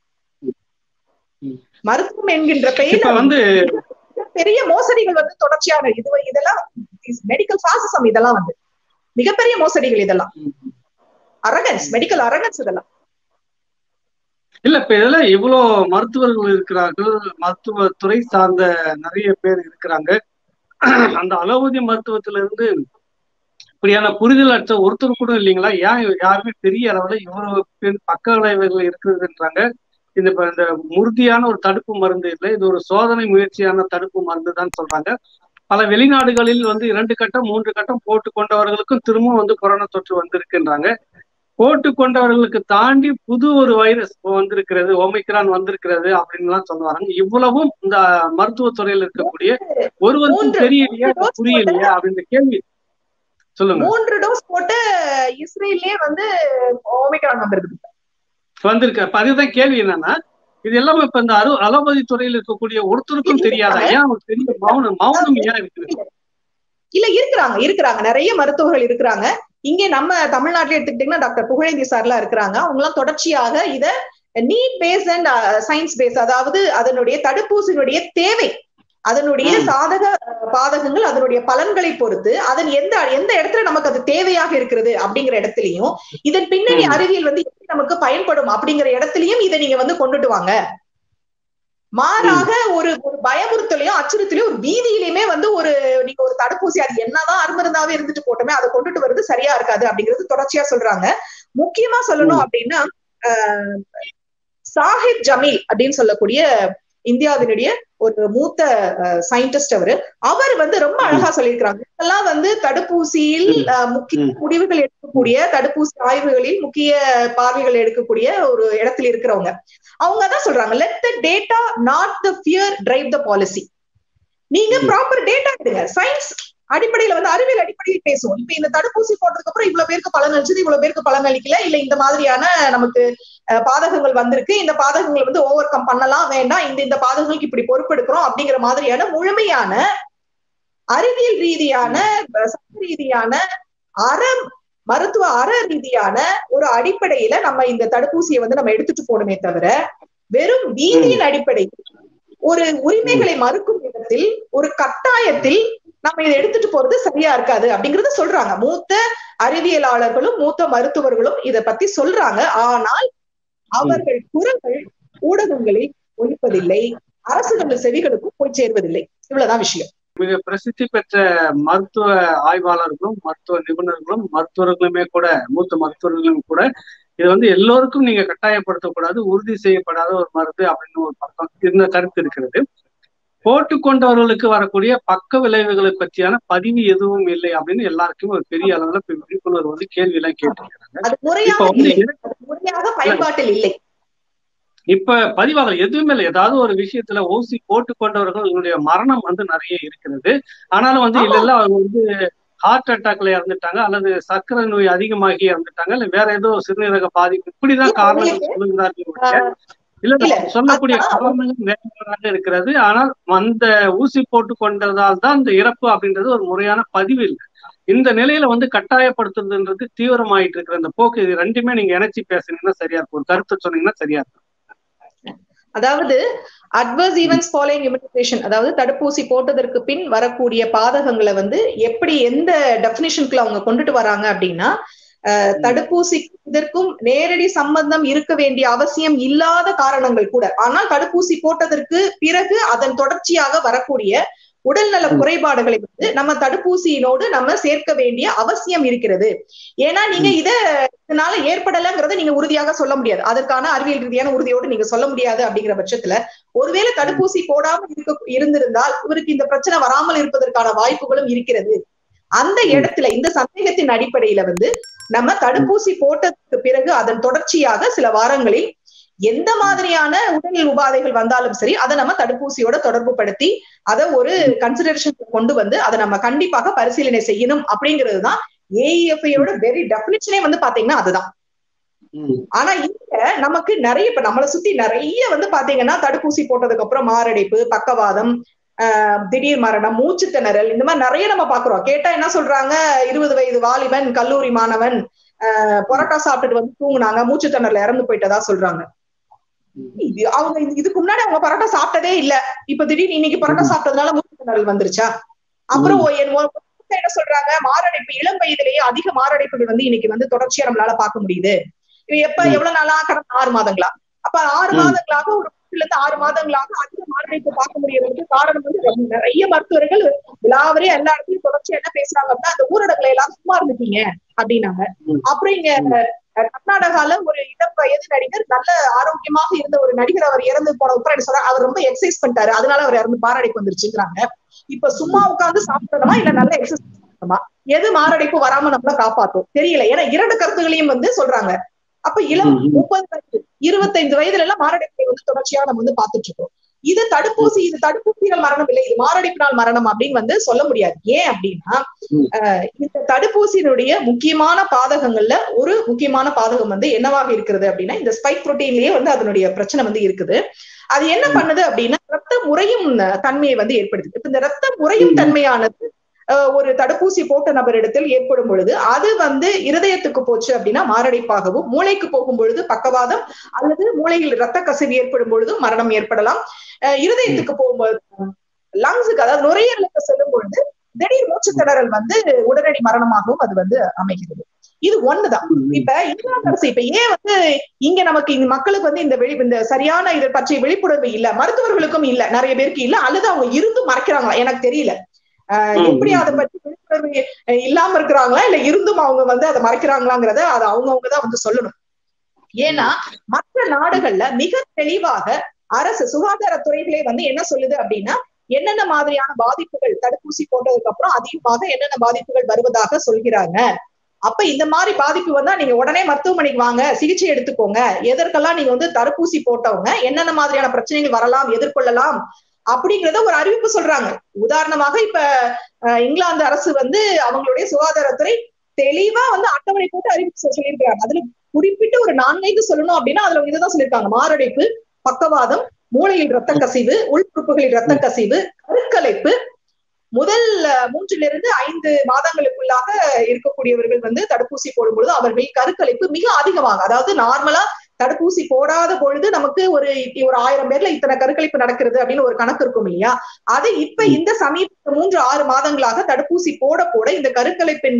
மருத்துவம் என்கின்ற பெயர் வந்து பெரிய மோசடிகள் வந்து தொடர்ச்சியாக இது இதெல்லாம் மெடிக்கல் ஃபாசிசம் இதெல்லாம் வந்து மிகப்பெரிய மோசடிகள் இதெல்லாம் அரகன்ஸ் மெடிக்கல் அரகன்ஸ் இதெல்லாம் இல்ல இப்ப இதுல இவ்வளவு மருத்துவர்கள் இருக்கிறார்கள் மருத்துவத்துறை சார்ந்த நிறைய பேர் இருக்கிறாங்க அந்த அலோபதி மருத்துவத்துல இருந்து இப்படியான புரிதல் அற்ற ஒருத்தர் கூட இல்லைங்களா ஏன் யாருமே பெரிய அளவுல இவ்வளவு பக்க விளைவுகள் இருக்குதுன்றாங்க இந்த இந்த உறுதியான ஒரு தடுப்பு மருந்து இல்லை இது ஒரு சோதனை முயற்சியான தடுப்பு மருந்து தான் சொல்றாங்க பல வெளிநாடுகளில் வந்து இரண்டு கட்டம் மூன்று கட்டம் போட்டு கொண்டவர்களுக்கும் திரும்பவும் வந்து கொரோனா தொற்று வந்திருக்குன்றாங்க போட்டு கொண்டவர்களுக்கு தாண்டி புது ஒரு வைரஸ் வந்திருக்கிறது ஓமைக்ரான் வந்திருக்கிறது அப்படின்லாம் சொல்லுவாங்க இவ்வளவும் இந்த மருத்துவத்துறையில் இருக்கக்கூடிய ஒருவருக்கும் தெரியலையா புரியலையா அப்படின்ற கேள்வி சொல்லுங்க மூன்று டோஸ் போட்டு இஸ்ரேல்லே வந்து ஓமைக்ரான் வந்திருக்கு வந்திருக்கு அப்ப அதுதான் கேள்வி என்னன்னா இது எல்லாமே இப்ப இந்த அலோ அலோபதி துறையில் இருக்கக்கூடிய ஒருத்தருக்கும் தெரியாதா ஏன் ஒரு பெரிய மௌனம் மௌனம் ஏன் இருக்குது இல்ல இருக்கிறாங்க இருக்கிறாங்க நிறைய மருத்துவர்கள் இருக்கிறாங்க இங்கே நம்ம தமிழ்நாட்டில எடுத்துக்கிட்டீங்கன்னா டாக்டர் புகழேந்தி சார்லாம் இருக்கிறாங்க அவங்க எல்லாம் தொடர்ச்சியாக இத need base and science base அதாவது அதனுடைய தடுப்பூசியினுடைய தேவை அதனுடைய சாதக பாதகங்கள் அதனுடைய பலன்களை பொறுத்து அதன் எந்த எந்த இடத்துல நமக்கு அது தேவையாக இருக்கிறது அப்படிங்கிற இடத்துலயும் இதன் பின்னணி அறிவியல் வந்து எப்படி நமக்கு பயன்படும் அப்படிங்கிற இடத்துலயும் இதை நீங்க வந்து கொண்டுட்டு வாங்க மாறாக ஒரு ஒரு பயமுறுத்தலையும் அச்சுறுத்தலையும் ஒரு பீதியிலுமே வந்து ஒரு நீங்க ஒரு தடுப்பூசி அது என்னதான் அருமருந்தாவே இருந்துட்டு போட்டோமே அதை கொண்டுட்டு வருது சரியா இருக்காது அப்படிங்கிறது தொடர்ச்சியா சொல்றாங்க முக்கியமா சொல்லணும் அப்படின்னா சாஹிப் ஜமீல் அப்படின்னு சொல்லக்கூடிய இந்தியாவினுடைய ஒரு மூத்த சயின்டிஸ்ட் அவரு அவர் வந்து ரொம்ப அழகா சொல்லியிருக்கிறாங்க இதெல்லாம் வந்து தடுப்பூசியில் முக்கிய முடிவுகள் எடுக்கக்கூடிய தடுப்பூசி ஆய்வுகளில் முக்கிய பார்வைகள் எடுக்கக்கூடிய ஒரு இடத்துல இருக்கிறவங்க அவங்க தான் சொல்றாங்க let the data not the fear drive the policy நீங்க ப்ராப்பர் டேட்டா எடுங்க சயின்ஸ் அடிப்படையில வந்து அறிவியல் அடிப்படையில் பேசுவோம் இப்ப இந்த தடுப்பூசி போட்டதுக்கு அப்புறம் இவ்வளவு பேருக்கு பலன் அளிச்சது இவ்வளவு பேருக்கு பலன் அளிக்கல இல்ல இந்த மாதிரியான நமக்கு பாதகங்கள் வந்திருக்கு இந்த பாதகங்கள் வந்து ஓவர் கம் பண்ணலாம் வேண்டாம் இந்த இந்த பாதகங்களுக்கு இப்படி பொறுப்பெடுக்கிறோம் அப்படிங்கிற மாதிரியான முழுமையான அறிவியல் ரீதியான சட்ட ரீதியான அற மருத்துவ அற ரீதியான ஒரு அடிப்படையில நம்ம இந்த தடுப்பூசியை வந்து நம்ம எடுத்துட்டு போகணுமே தவிர வெறும் வீதியின் அடிப்படையில் ஒரு உரிமைகளை மறுக்கும் விதத்தில் ஒரு கட்டாயத்தில் நம்ம இதை எடுத்துட்டு போறது சரியா இருக்காது அப்படிங்கறத சொல்றாங்க மூத்த அறிவியலாளர்களும் மூத்த மருத்துவர்களும் இத பத்தி சொல்றாங்க ஆனால் அவர்கள் குரல்கள் ஊடகங்களில் ஒழிப்பதில்லை அரசுகள் செவிகளுக்கும் போய் சேர்வதில்லை இவ்வளவுதான் விஷயம் மிக பிரசித்தி பெற்ற மருத்துவ ஆய்வாளர்களும் மருத்துவ நிபுணர்களும் மருத்துவர்களுமே கூட மூத்த மருத்துவர்களும் கூட இது வந்து எல்லோருக்கும் நீங்க கட்டாயப்படுத்தக்கூடாது உறுதி செய்யப்படாத ஒரு மருந்து அப்படின்னு ஒரு பக்கம் இருந்த கருத்து இருக்கிறது போட்டுக்கொண்டவர்களுக்கு வரக்கூடிய பக்க விளைவுகளை பற்றியான பதிவு எதுவும் இல்லை அப்படின்னு எல்லாருக்கும் ஒரு பெரிய அளவுல விழிப்புணர்வு வந்து கேள்வி எல்லாம் கேட்டிருக்கிறாங்க இப்ப வந்து முறையாக பயன்பாட்டில் இல்லை இப்ப பதிவாக எதுவுமே இல்லை ஏதாவது ஒரு விஷயத்துல ஊசி போட்டுக்கொண்டவர்களுடைய மரணம் வந்து நிறைய இருக்கிறது ஆனாலும் வந்து இல்ல இல்ல அவங்க வந்து ஹார்ட் அட்டாக்ல இறந்துட்டாங்க அல்லது சர்க்கரை நோய் அதிகமாகி இறந்துட்டாங்க இல்ல வேற ஏதோ சிறுநீரக பாதிப்பு இப்படிதான் காரணங்கள் சொல்லுகிறார்கள் இல்ல சொல்லக்கூடிய காரணங்கள் வேறாக இருக்கிறது ஆனால் அந்த ஊசி போட்டு கொண்டதால் தான் இந்த இறப்பு அப்படின்றது ஒரு முறையான பதிவு இல்லை இந்த நிலையில வந்து கட்டாயப்படுத்துறதுன்றது தீவிரமாயிட்டு இருக்கிற இந்த போக்கு இது ரெண்டுமே நீங்க இணைச்சி பேசுனீங்கன்னா சரியா இருக்கும் ஒரு கருத்து சொன்னீங்கன்னா சரியா இருக்கும் அதாவது அட்வர்ஸ் ஈவென்ட்ஸ் ஃபாலோயிங் இம்யூனைசேஷன் அதாவது தடுப்பூசி போட்டதற்கு பின் வரக்கூடிய பாதகங்களை வந்து எப்படி எந்த டெபினிஷனுக்குள்ள அவங்க கொண்டுட்டு வராங்க அப்படின்னா தடுப்பூசி இதற்கும் நேரடி சம்பந்தம் இருக்க வேண்டிய அவசியம் இல்லாத காரணங்கள் கூட ஆனால் தடுப்பூசி போட்டதற்கு பிறகு அதன் தொடர்ச்சியாக வரக்கூடிய உடல்நல குறைபாடுகளை வந்து நம்ம தடுப்பூசியினோடு நம்ம சேர்க்க வேண்டிய அவசியம் இருக்கிறது ஏன்னா நீங்க இத இதனால ஏற்படலைங்கிறத நீங்க உறுதியாக சொல்ல முடியாது அதற்கான அறிவியல் ரீதியான உறுதியோடு நீங்க சொல்ல முடியாது அப்படிங்கிற பட்சத்துல ஒருவேளை தடுப்பூசி போடாமல் இருக்க இருந்திருந்தால் இவருக்கு இந்த பிரச்சனை வராமல் இருப்பதற்கான வாய்ப்புகளும் இருக்கிறது அந்த இடத்துல இந்த சந்தேகத்தின் அடிப்படையில வந்து நம்ம தடுப்பூசி போட்டதுக்கு பிறகு அதன் தொடர்ச்சியாக சில வாரங்களில் எந்த மாதிரியான உடல் உபாதைகள் வந்தாலும் சரி அதை நம்ம தடுப்பூசியோட தொடர்பு படுத்தி அதை ஒரு கன்சிடரேஷன் கொண்டு வந்து அதை நம்ம கண்டிப்பாக பரிசீலனை செய்யணும் அப்படிங்கிறது தான் ஏஇஎஃப்ஐயோட வெரி டெபினிஷனே வந்து பாத்தீங்கன்னா அதுதான் ஆனா இங்க நமக்கு நிறைய இப்ப நம்மளை சுத்தி நிறைய வந்து பாத்தீங்கன்னா தடுப்பூசி போட்டதுக்கு அப்புறம் மாரடைப்பு பக்கவாதம் திடீர் மரணம் மூச்சு திணறல் இந்த மாதிரி நிறைய நம்ம பாக்குறோம் கேட்டா என்ன சொல்றாங்க இருபது வயது வாலிபன் கல்லூரி மாணவன் பொரோட்டா சாப்பிட்டுட்டு வந்து தூங்குனாங்க மூச்சு திணறல இறந்து போயிட்டதா சொல்றாங்க இது அவங்க இதுக்கு முன்னாடி அவங்க பரோட்டா சாப்பிட்டதே இல்ல இப்ப திடீர்னு இன்னைக்கு பரோட்டா சாப்பிட்டதுனால மூச்சு திணறல் வந்துருச்சா அப்புறம் என்ன சொல்றாங்க மாரடைப்பு இளம் வயதிலேயே அதிக மாரடைப்புகள் வந்து இன்னைக்கு வந்து தொடர்ச்சியா நம்மளால பார்க்க முடியுது எப்ப எவ்வளவு நாளா கடந்த ஆறு மாதங்களா அப்ப ஆறு மாதங்களாக ஒரு இருந்து ஆறு மாதங்களாக அதிக மாரடைப்பு பார்க்க முடியறதுக்கு காரணம் வந்து நிறைய மருத்துவர்கள் விழாவரே எல்லா இடத்துலயும் தொடர்ச்சி என்ன பேசுறாங்க அப்படின்னா அந்த ஊரடங்குல எல்லாம் சும்மா இருந்துட்டீங்க அப்படின்னாங்க அப்புறம் இங்க கர்நாடகால ஒரு இளம் வயது நடிகர் நல்ல ஆரோக்கியமாக இருந்த ஒரு நடிகர் அவர் இறந்து போன அப்புறம் சொல்றாரு அவர் ரொம்ப எக்ஸசைஸ் பண்ணிட்டாரு அதனால அவர் இறந்து மாரடைப்பு வந்துருச்சுங்கிறாங்க இப்ப சும்மா உட்காந்து சாப்பிடணுமா இல்ல நல்ல எக்ஸசைஸ் பண்ணணுமா எது மாரடைப்பு வராம நம்மள காப்பாத்தும் தெரியல ஏன்னா இரண்டு கருத்துகளையும் வந்து சொல்றாங்க அப்ப இளம் முப்பது வயது இருபத்தைந்து வயதுல எல்லாம் மாரடைப்பை வந்து தொடர்ச்சியா நம்ம வந்து பாத்துட்டு இருக்கோம் இது தடுப்பூசி இது தடுப்பூசிகள் மரணம் இல்லை இது மாரடைப்பினால் மரணம் அப்படின்னு வந்து சொல்ல முடியாது ஏன் அப்படின்னா இந்த தடுப்பூசியினுடைய முக்கியமான பாதகங்கள்ல ஒரு முக்கியமான பாதகம் வந்து என்னவாக இருக்கிறது அப்படின்னா இந்த ஸ்பைக் புரோட்டீன்லயே வந்து அதனுடைய பிரச்சனை வந்து இருக்குது அது என்ன பண்ணுது அப்படின்னா ரத்த முறையும் தன்மையை வந்து ஏற்படுத்துது இப்ப இந்த ரத்த முறையும் தன்மையானது ஒரு தடுப்பூசி போட்ட நபரிடத்தில் ஏற்படும் பொழுது அது வந்து இருதயத்துக்கு போச்சு அப்படின்னா மாரடைப்பாகவும் மூளைக்கு போகும் பொழுது பக்கவாதம் அல்லது மூளையில் ரத்த கசிவு ஏற்படும் பொழுது மரணம் ஏற்படலாம் இருதயத்துக்கு போகும்போது லங்ஸுக்கு அதாவது நுரையீரலுக்கு செல்லும் பொழுது திடீர் மூச்சு திணறல் வந்து உடனடி மரணமாகவும் அது வந்து அமைகிறது இது ஒண்ணுதான் இப்ப இங்கிலாந்து அரசு இப்ப ஏன் வந்து இங்க நமக்கு இந்த மக்களுக்கு வந்து இந்த வெளி இந்த சரியான இதை பற்றிய விழிப்புணர்வு இல்ல மருத்துவர்களுக்கும் இல்ல நிறைய பேருக்கு இல்ல அல்லது அவங்க இருந்து மறைக்கிறாங்களா எனக்கு தெரியல எப்படி அதை பத்தி விழிப்புணர்வு இல்லாம இருக்கிறாங்களா இல்ல இருந்தும் அவங்க வந்து அதை மறைக்கிறாங்களாங்கிறத அதை அவங்கவுங்கதான் வந்து சொல்லணும் ஏன்னா மற்ற நாடுகள்ல மிக தெளிவாக அரசு சுகாதாரத்துறைகளே வந்து என்ன சொல்லுது அப்படின்னா என்னென்ன மாதிரியான பாதிப்புகள் தடுப்பூசி போட்டதுக்கு அப்புறம் அதிகமாக என்னென்ன பாதிப்புகள் வருவதாக சொல்கிறாங்க அப்ப இந்த மாதிரி பாதிப்பு வந்தா நீங்க உடனே மருத்துவமனைக்கு வாங்க சிகிச்சை எடுத்துக்கோங்க எதற்கெல்லாம் நீங்க வந்து தடுப்பூசி போட்டவங்க என்னென்ன மாதிரியான பிரச்சனைகள் வரலாம் எதிர்கொள்ளலாம் அப்படிங்கறத ஒரு அறிவிப்பு சொல்றாங்க உதாரணமாக இப்ப இங்கிலாந்து அரசு வந்து அவங்களுடைய சுகாதாரத்துறை தெளிவா வந்து அட்டவணை போட்டு அறிவிப்பு சொல்லியிருக்கிறாங்க அதுல குறிப்பிட்டு ஒரு நான்கைந்து சொல்லணும் அப்படின்னா அதுல இதுதான் சொல்லியிருக்காங்க மாரடைப்பு பக்கவாதம் மூளையில் ரத்த கசிவு உள்குறிப்புகளில் ரத்த கசிவு கருக்கலைப்பு முதல் மூன்றிலிருந்து ஐந்து மாதங்களுக்குள்ளாக இருக்கக்கூடியவர்கள் வந்து தடுப்பூசி போடும்பொழுது அவர்கள் கருக்கலைப்பு மிக அதிகமாக அதாவது நார்மலா தடுப்பூசி போடாத பொழுது நமக்கு ஒரு ஒரு ஆயிரம் பேர்ல இத்தனை கருக்கலைப்பு நடக்கிறது அப்படின்னு ஒரு கணக்கு இருக்கும் இல்லையா அது இப்ப இந்த சமீப மூன்று ஆறு மாதங்களாக தடுப்பூசி போட போட இந்த கருக்கலைப்பின்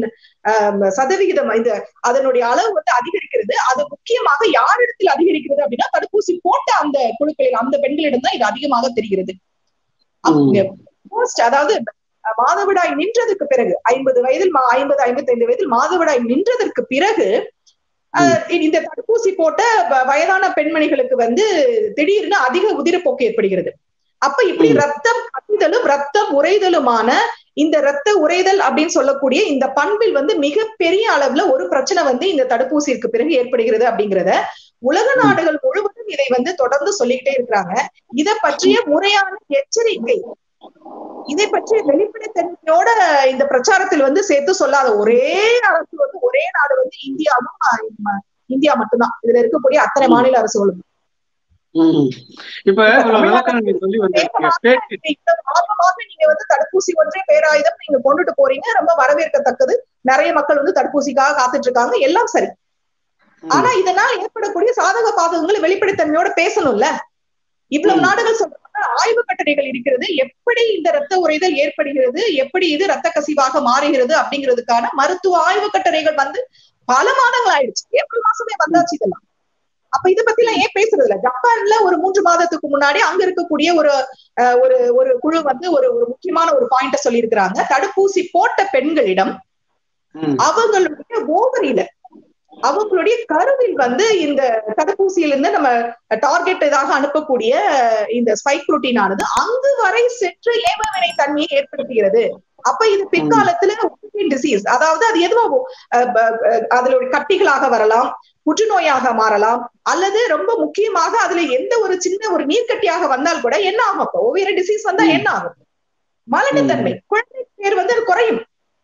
சதவிகிதம் இந்த அதனுடைய அளவு வந்து அதிகரிக்கிறது அது முக்கியமாக யாரிடத்தில் அதிகரிக்கிறது அப்படின்னா தடுப்பூசி போட்ட அந்த குழுக்களில் அந்த பெண்களிடம் தான் இது அதிகமாக தெரிகிறது அதாவது மாதவிடாய் நின்றதுக்கு பிறகு ஐம்பது வயதில் ஐம்பது ஐம்பத்தி ஐந்து வயதில் மாதவிடாய் நின்றதற்கு பிறகு இந்த தடுப்பூசி போட்ட வயதான பெண்மணிகளுக்கு வந்து திடீர்னு அதிக உதிரப்போக்கு ஏற்படுகிறது அப்ப இப்படி ரத்தம் கசிதலும் ரத்தம் உறைதலுமான இந்த ரத்த உறைதல் அப்படின்னு சொல்லக்கூடிய இந்த பண்பில் வந்து மிகப்பெரிய அளவுல ஒரு பிரச்சனை வந்து இந்த தடுப்பூசிக்கு பிறகு ஏற்படுகிறது அப்படிங்கிறத உலக நாடுகள் முழுவதும் இதை வந்து தொடர்ந்து சொல்லிக்கிட்டே இருக்கிறாங்க இதை பற்றிய முறையான எச்சரிக்கை இதை பற்றி வெளிப்படைத்தன்மையோட இந்த பிரச்சாரத்தில் வந்து சேர்த்து சொல்லாத ஒரே அரசு வந்து ஒரே நாடு வந்து இந்தியாவும் இந்தியா மட்டும்தான் இதுல இருக்கக்கூடிய அத்தனை மாநில அரசுகளும் இப்ப சொல்லி நீங்க வந்து தடுப்பூசி ஒன்றே பேராயுதம் நீங்க கொண்டுட்டு போறீங்க ரொம்ப வரவேற்கத்தக்கது நிறைய மக்கள் வந்து தடுப்பூசிக்காக காத்துட்டு இருக்காங்க எல்லாம் சரி ஆனா இதனால் ஏற்படக்கூடிய சாதக பாதகங்களை வெளிப்படைத்தன்மையோட பேசணும்ல இவ்வளவு ம். நாடுகள் சொல்றாங்க ஆய்வு கட்டுரைகள் இருக்கிறது எப்படி இந்த ரத்த உறைதல் ஏற்படுகிறது எப்படி இது ரத்த கசிவாக மாறுகிறது அப்படிங்கிறதுக்கான மருத்துவ ஆய்வு கட்டுரைகள் வந்து பல மாதங்கள் ஆயிடுச்சு ஏப்ரல் மாசமே வந்தாச்சு இதெல்லாம் அப்ப இத பத்தி எல்லாம் ஏன் பேசுறது இல்ல ஜப்பான்ல ஒரு மூன்று மாதத்துக்கு முன்னாடி அங்க இருக்கக்கூடிய ஒரு அஹ், ஒரு ஒரு குழு வந்து ஒரு ஒரு முக்கியமான ஒரு பாயிண்ட சொல்லியிருக்கிறாங்க தடுப்பூசி போட்ட பெண்களிடம் ம். அவங்களுடைய ஓவரியில அவங்களுடைய கருவில் வந்து இந்த தடுப்பூசியிலிருந்து நம்ம டார்கெட் இதாக அனுப்பக்கூடிய இந்த ஸ்பைக் புரோட்டீன் ஆனது அங்கு வரை சென்று ஏவவினை தன்மையை ஏற்படுத்துகிறது அப்ப இது பிற்காலத்துல டிசீஸ் அதாவது அது எதுவாக அதுல ஒரு கட்டிகளாக வரலாம் புற்றுநோயாக மாறலாம் அல்லது ரொம்ப முக்கியமாக அதுல எந்த ஒரு சின்ன ஒரு நீர்க்கட்டியாக வந்தால் கூட என்ன ஆகும் அப்போ ஒவ்வொரு டிசீஸ் வந்தா ம். என்ன ஆகும் மலட்டுத்தன்மை குழந்தை பேர் வந்து அது குறையும்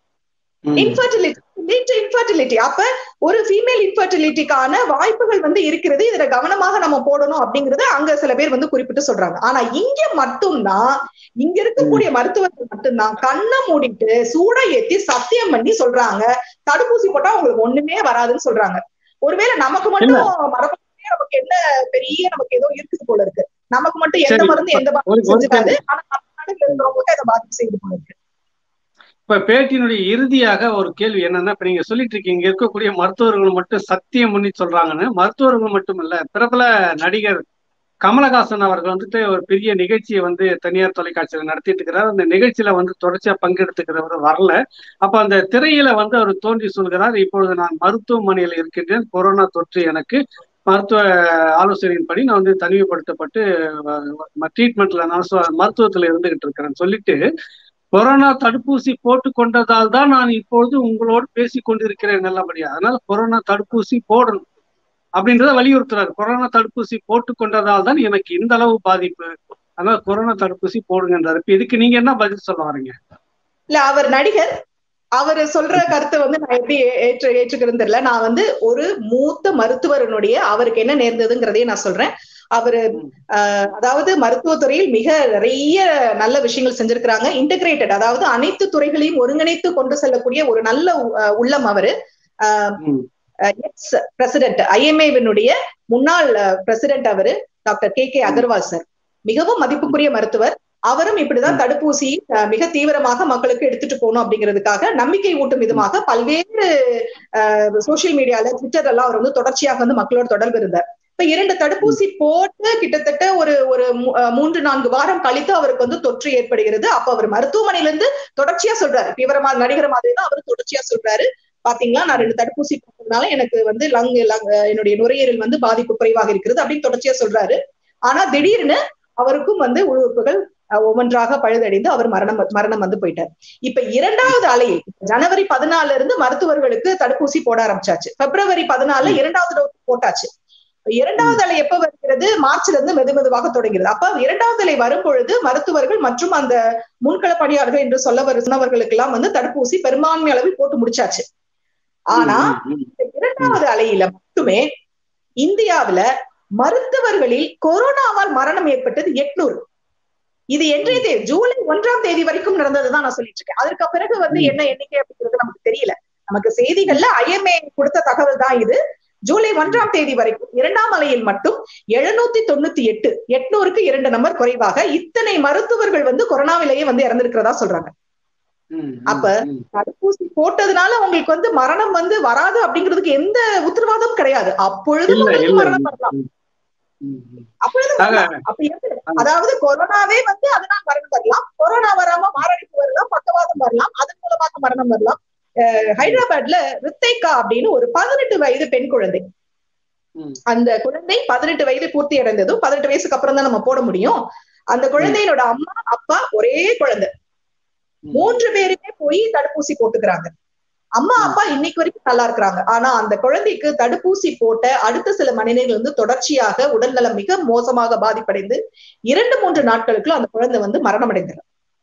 ம். இன்ஃபர்டிலிட்டி லீட் இன்ஃபர்டிலிட்டி அப்ப ஒரு ஃபீமேல் இன்ஃபர்டிலிட்டிக்கான வாய்ப்புகள் வந்து இருக்கிறது இதுல கவனமாக நம்ம போடணும் அப்படிங்கறத அங்க சில பேர் வந்து குறிப்பிட்டு சொல்றாங்க ஆனா இங்க மட்டும்தான் இங்க இருக்கக்கூடிய மருத்துவர்கள் மட்டும்தான் கண்ணை மூடிட்டு சூட ஏத்தி சத்தியம் பண்ணி சொல்றாங்க தடுப்பூசி போட்டா உங்களுக்கு ஒண்ணுமே வராதுன்னு சொல்றாங்க ஒருவேளை நமக்கு மட்டும் மரபணுவே நமக்கு என்ன பெரிய நமக்கு ஏதோ இருக்குது போல இருக்கு நமக்கு மட்டும் எந்த சரி. மருந்து எந்த ஒரு- மருந்து ஒரு செஞ்சுக்காது ஆனா நம்ம நாடுகள் இருக்கிறவங்களுக்கு அதை பாதிப்பு செய்து போல இருக்கு இப்ப பேட்டியினுடைய இறுதியாக ஒரு கேள்வி என்னன்னா இப்ப நீங்க சொல்லிட்டு இருக்கீங்க இங்க இருக்கக்கூடிய மருத்துவர்கள் மட்டும் சத்தியம் பண்ணி சொல்றாங்கன்னு மருத்துவர்கள் மட்டும் இல்ல பிரபல நடிகர் கமலஹாசன் அவர்கள் வந்துட்டு ஒரு பெரிய நிகழ்ச்சியை வந்து தனியார் தொலைக்காட்சியில நடத்திட்டு இருக்கிறார் அந்த நிகழ்ச்சியில வந்து தொடர்ச்சியா பங்கெடுத்துக்கிறவர் வரல அப்ப அந்த திரையில வந்து அவர் தோன்றி சொல்கிறார் இப்பொழுது நான் மருத்துவமனையில் இருக்கின்றேன் கொரோனா தொற்று எனக்கு மருத்துவ ஆலோசனையின்படி நான் வந்து தனிமைப்படுத்தப்பட்டு ட்ரீட்மெண்ட்ல நான் சொ- மருத்துவத்துல இருந்துகிட்டு இருக்கிறேன்னு சொல்லிட்டு கொரோனா தடுப்பூசி போட்டு கொண்டதால் தான் நான் இப்பொழுது உங்களோடு பேசி கொண்டிருக்கிறேன் நல்லபடியா அதனால கொரோனா தடுப்பூசி போடணும் அப்படின்றத வலியுறுத்துறாரு கொரோனா தடுப்பூசி போட்டு கொண்டதால் தான் எனக்கு இந்த அளவு பாதிப்பு அதனால கொரோனா தடுப்பூசி போடுங்கன்றாரு இப்ப இதுக்கு நீங்க என்ன பதில் சொல்ல வரீங்க இல்ல அவர் நடிகர் அவர் சொல்ற கருத்தை வந்து நான் எப்படி ஏ- ஏற்று ஏற்றுக்கிறது தெரியல நான் வந்து ஒரு மூத்த மருத்துவரனுடைய அவருக்கு என்ன நேர்ந்ததுங்கிறதையும் நான் சொல்றேன் அவரு ஆஹ், அதாவது மருத்துவத்துறையில் மிக நிறைய நல்ல விஷயங்கள் செஞ்சிருக்கிறாங்க இன்டகிரேட்டட் அதாவது அனைத்து துறைகளையும் ஒருங்கிணைத்து கொண்டு செல்லக்கூடிய ஒரு நல்ல உ- அஹ், உள்ளம் அவரு ம், எக்ஸ் பிரசிடென்ட் ஐஎம்ஏவினுடைய முன்னாள் பிரசிடென்ட் அவரு doctor K K Agarwal sir மிகவும் மதிப்புக்குரிய மருத்துவர் அவரும் இப்படிதான் தடுப்பூசி அஹ், மிக தீவிரமாக மக்களுக்கு எடுத்துட்டு போகணும் அப்படிங்கிறதுக்காக நம்பிக்கை ஊட்டும் விதமாக பல்வேறு சோசியல் மீடியால ட்விட்டர் எல்லாம் அவர் வந்து தொடர்ச்சியாக வந்து மக்களோட தொடர்பு இருந்தார் இப்ப இரண்டு தடுப்பூசி போட்டு கிட்டத்தட்ட ஒரு ஒரு மூ- அஹ், மூன்று நான்கு வாரம் கழித்து அவருக்கு வந்து தொற்று ஏற்படுகிறது அப்ப அவர் மருத்துவமனையில இருந்து தொடர்ச்சியா சொல்றாரு தீவிரமா நடிகர் மாதிரி தான் அவர் தொடர்ச்சியா சொல்றாரு பாத்தீங்களா நான் ரெண்டு தடுப்பூசி போட்டதுனால எனக்கு வந்து லங் லங் என்னுடைய நுரையீரல் வந்து பாதிப்பு குறைவாக இருக்கிறது அப்படின்னு தொடர்ச்சியா சொல்றாரு ஆனா திடீர்னு அவருக்கும் வந்து உறுப்புகள் அஹ், ஒவ்வொன்றாக பழுதடைந்து அவர் மரணம் மரணம் வந்து போயிட்டார் இப்ப இரண்டாவது அலையில் ஜனவரி பதினாலுல இருந்து மருத்துவர்களுக்கு தடுப்பூசி போட ஆரம்பிச்சாச்சு பிப்ரவரி பதினாலுல இரண்டாவது டோஸ் போட்டாச்சு இரண்டாவது அலை எப்ப வருகிறது மார்ச்ல இருந்து மெது மெதுவாக தொடங்கிறது அப்ப இரண்டாவது அலை வரும் பொழுது மருத்துவர்கள் மற்றும் அந்த முன்கள பணியாளர்கள் என்று சொல்ல வருகிறவர்களுக்கு எல்லாம் வந்து தடுப்பூசி பெரும்பான்மை அளவில் போட்டு முடிச்சாச்சு ஆனா ம், ம், இந்த இரண்டாவது அலையில மட்டுமே இந்தியாவுல மருத்துவர்களில் கொரோனாவால் மரணம் ஏற்பட்டது எட்நூறு இது என்றே தேதி ஜூலை ஒன்றாம் தேதி வரைக்கும் நடந்ததுதான் நான் சொல்லிட்டு இருக்கேன் அதற்கு பிறகு வந்து என்ன எண்ணிக்கை அப்படிங்கிறது நமக்கு தெரியல நமக்கு செய்திகள்ல ஐஎம்ஏ கொடுத்த தகவல் தான் இது ஜூலை ஒன்றாம் தேதி வரைக்கும் இரண்டாம் அலையில் மட்டும் எழுநூத்தி தொண்ணூத்தி எட்டு எட்நூறுக்கு இரண்டு நம்பர் குறைவாக இத்தனை மருத்துவர்கள் வந்து கொரோனாவிலேயே வந்து இறந்திருக்கிறதா சொல்றாங்க ம், அப்ப ம், தடுப்பூசி போட்டதுனால உங்களுக்கு வந்து மரணம் வந்து வராது அப்படிங்கிறதுக்கு எந்த உத்தரவாதம் கிடையாது அப்பொழுது இல்ல உங்களுக்கு இல்ல மரணம் வரலாம் ம், ம், ம். அப்பொழுது ஆக, வரலாம். அப்ப எது? அதாவது கொரோனாவே வந்து அதனால் மரணம் வரலாம் கொரோனா வராம மாரடைப்பு வரலாம் பக்கவாதம் வரலாம் அதன் மூலமாக மரணம் வரலாம் அஹ் ஹைதராபாத்ல ரித்தைகா அப்படின்னு ஒரு பதினெட்டு வயது பெண் குழந்தை ம். அந்த குழந்தை பதினெட்டு வயது பூர்த்தி அடைந்ததும் பதினெட்டு வயசுக்கு அப்புறம் தான் நம்ம போட முடியும் அந்த குழந்தையோட அம்மா அப்பா ஒரே குழந்தை ம். மூன்று பேருமே போய் தடுப்பூசி போட்டுக்கிறாங்க அம்மா அப்பா இன்னைக்கு வரைக்கும் நல்லா இருக்கிறாங்க ஆனா அந்த குழந்தைக்கு தடுப்பூசி போட்ட அடுத்த சில மணி நேரங்கள் வந்து தொடர்ச்சியாக உடல்நலம் மிக மோசமாக பாதிப்படைந்து இரண்டு மூன்று நாட்களுக்குள்ள அந்த குழந்தை வந்து மரணம் அடைந்தது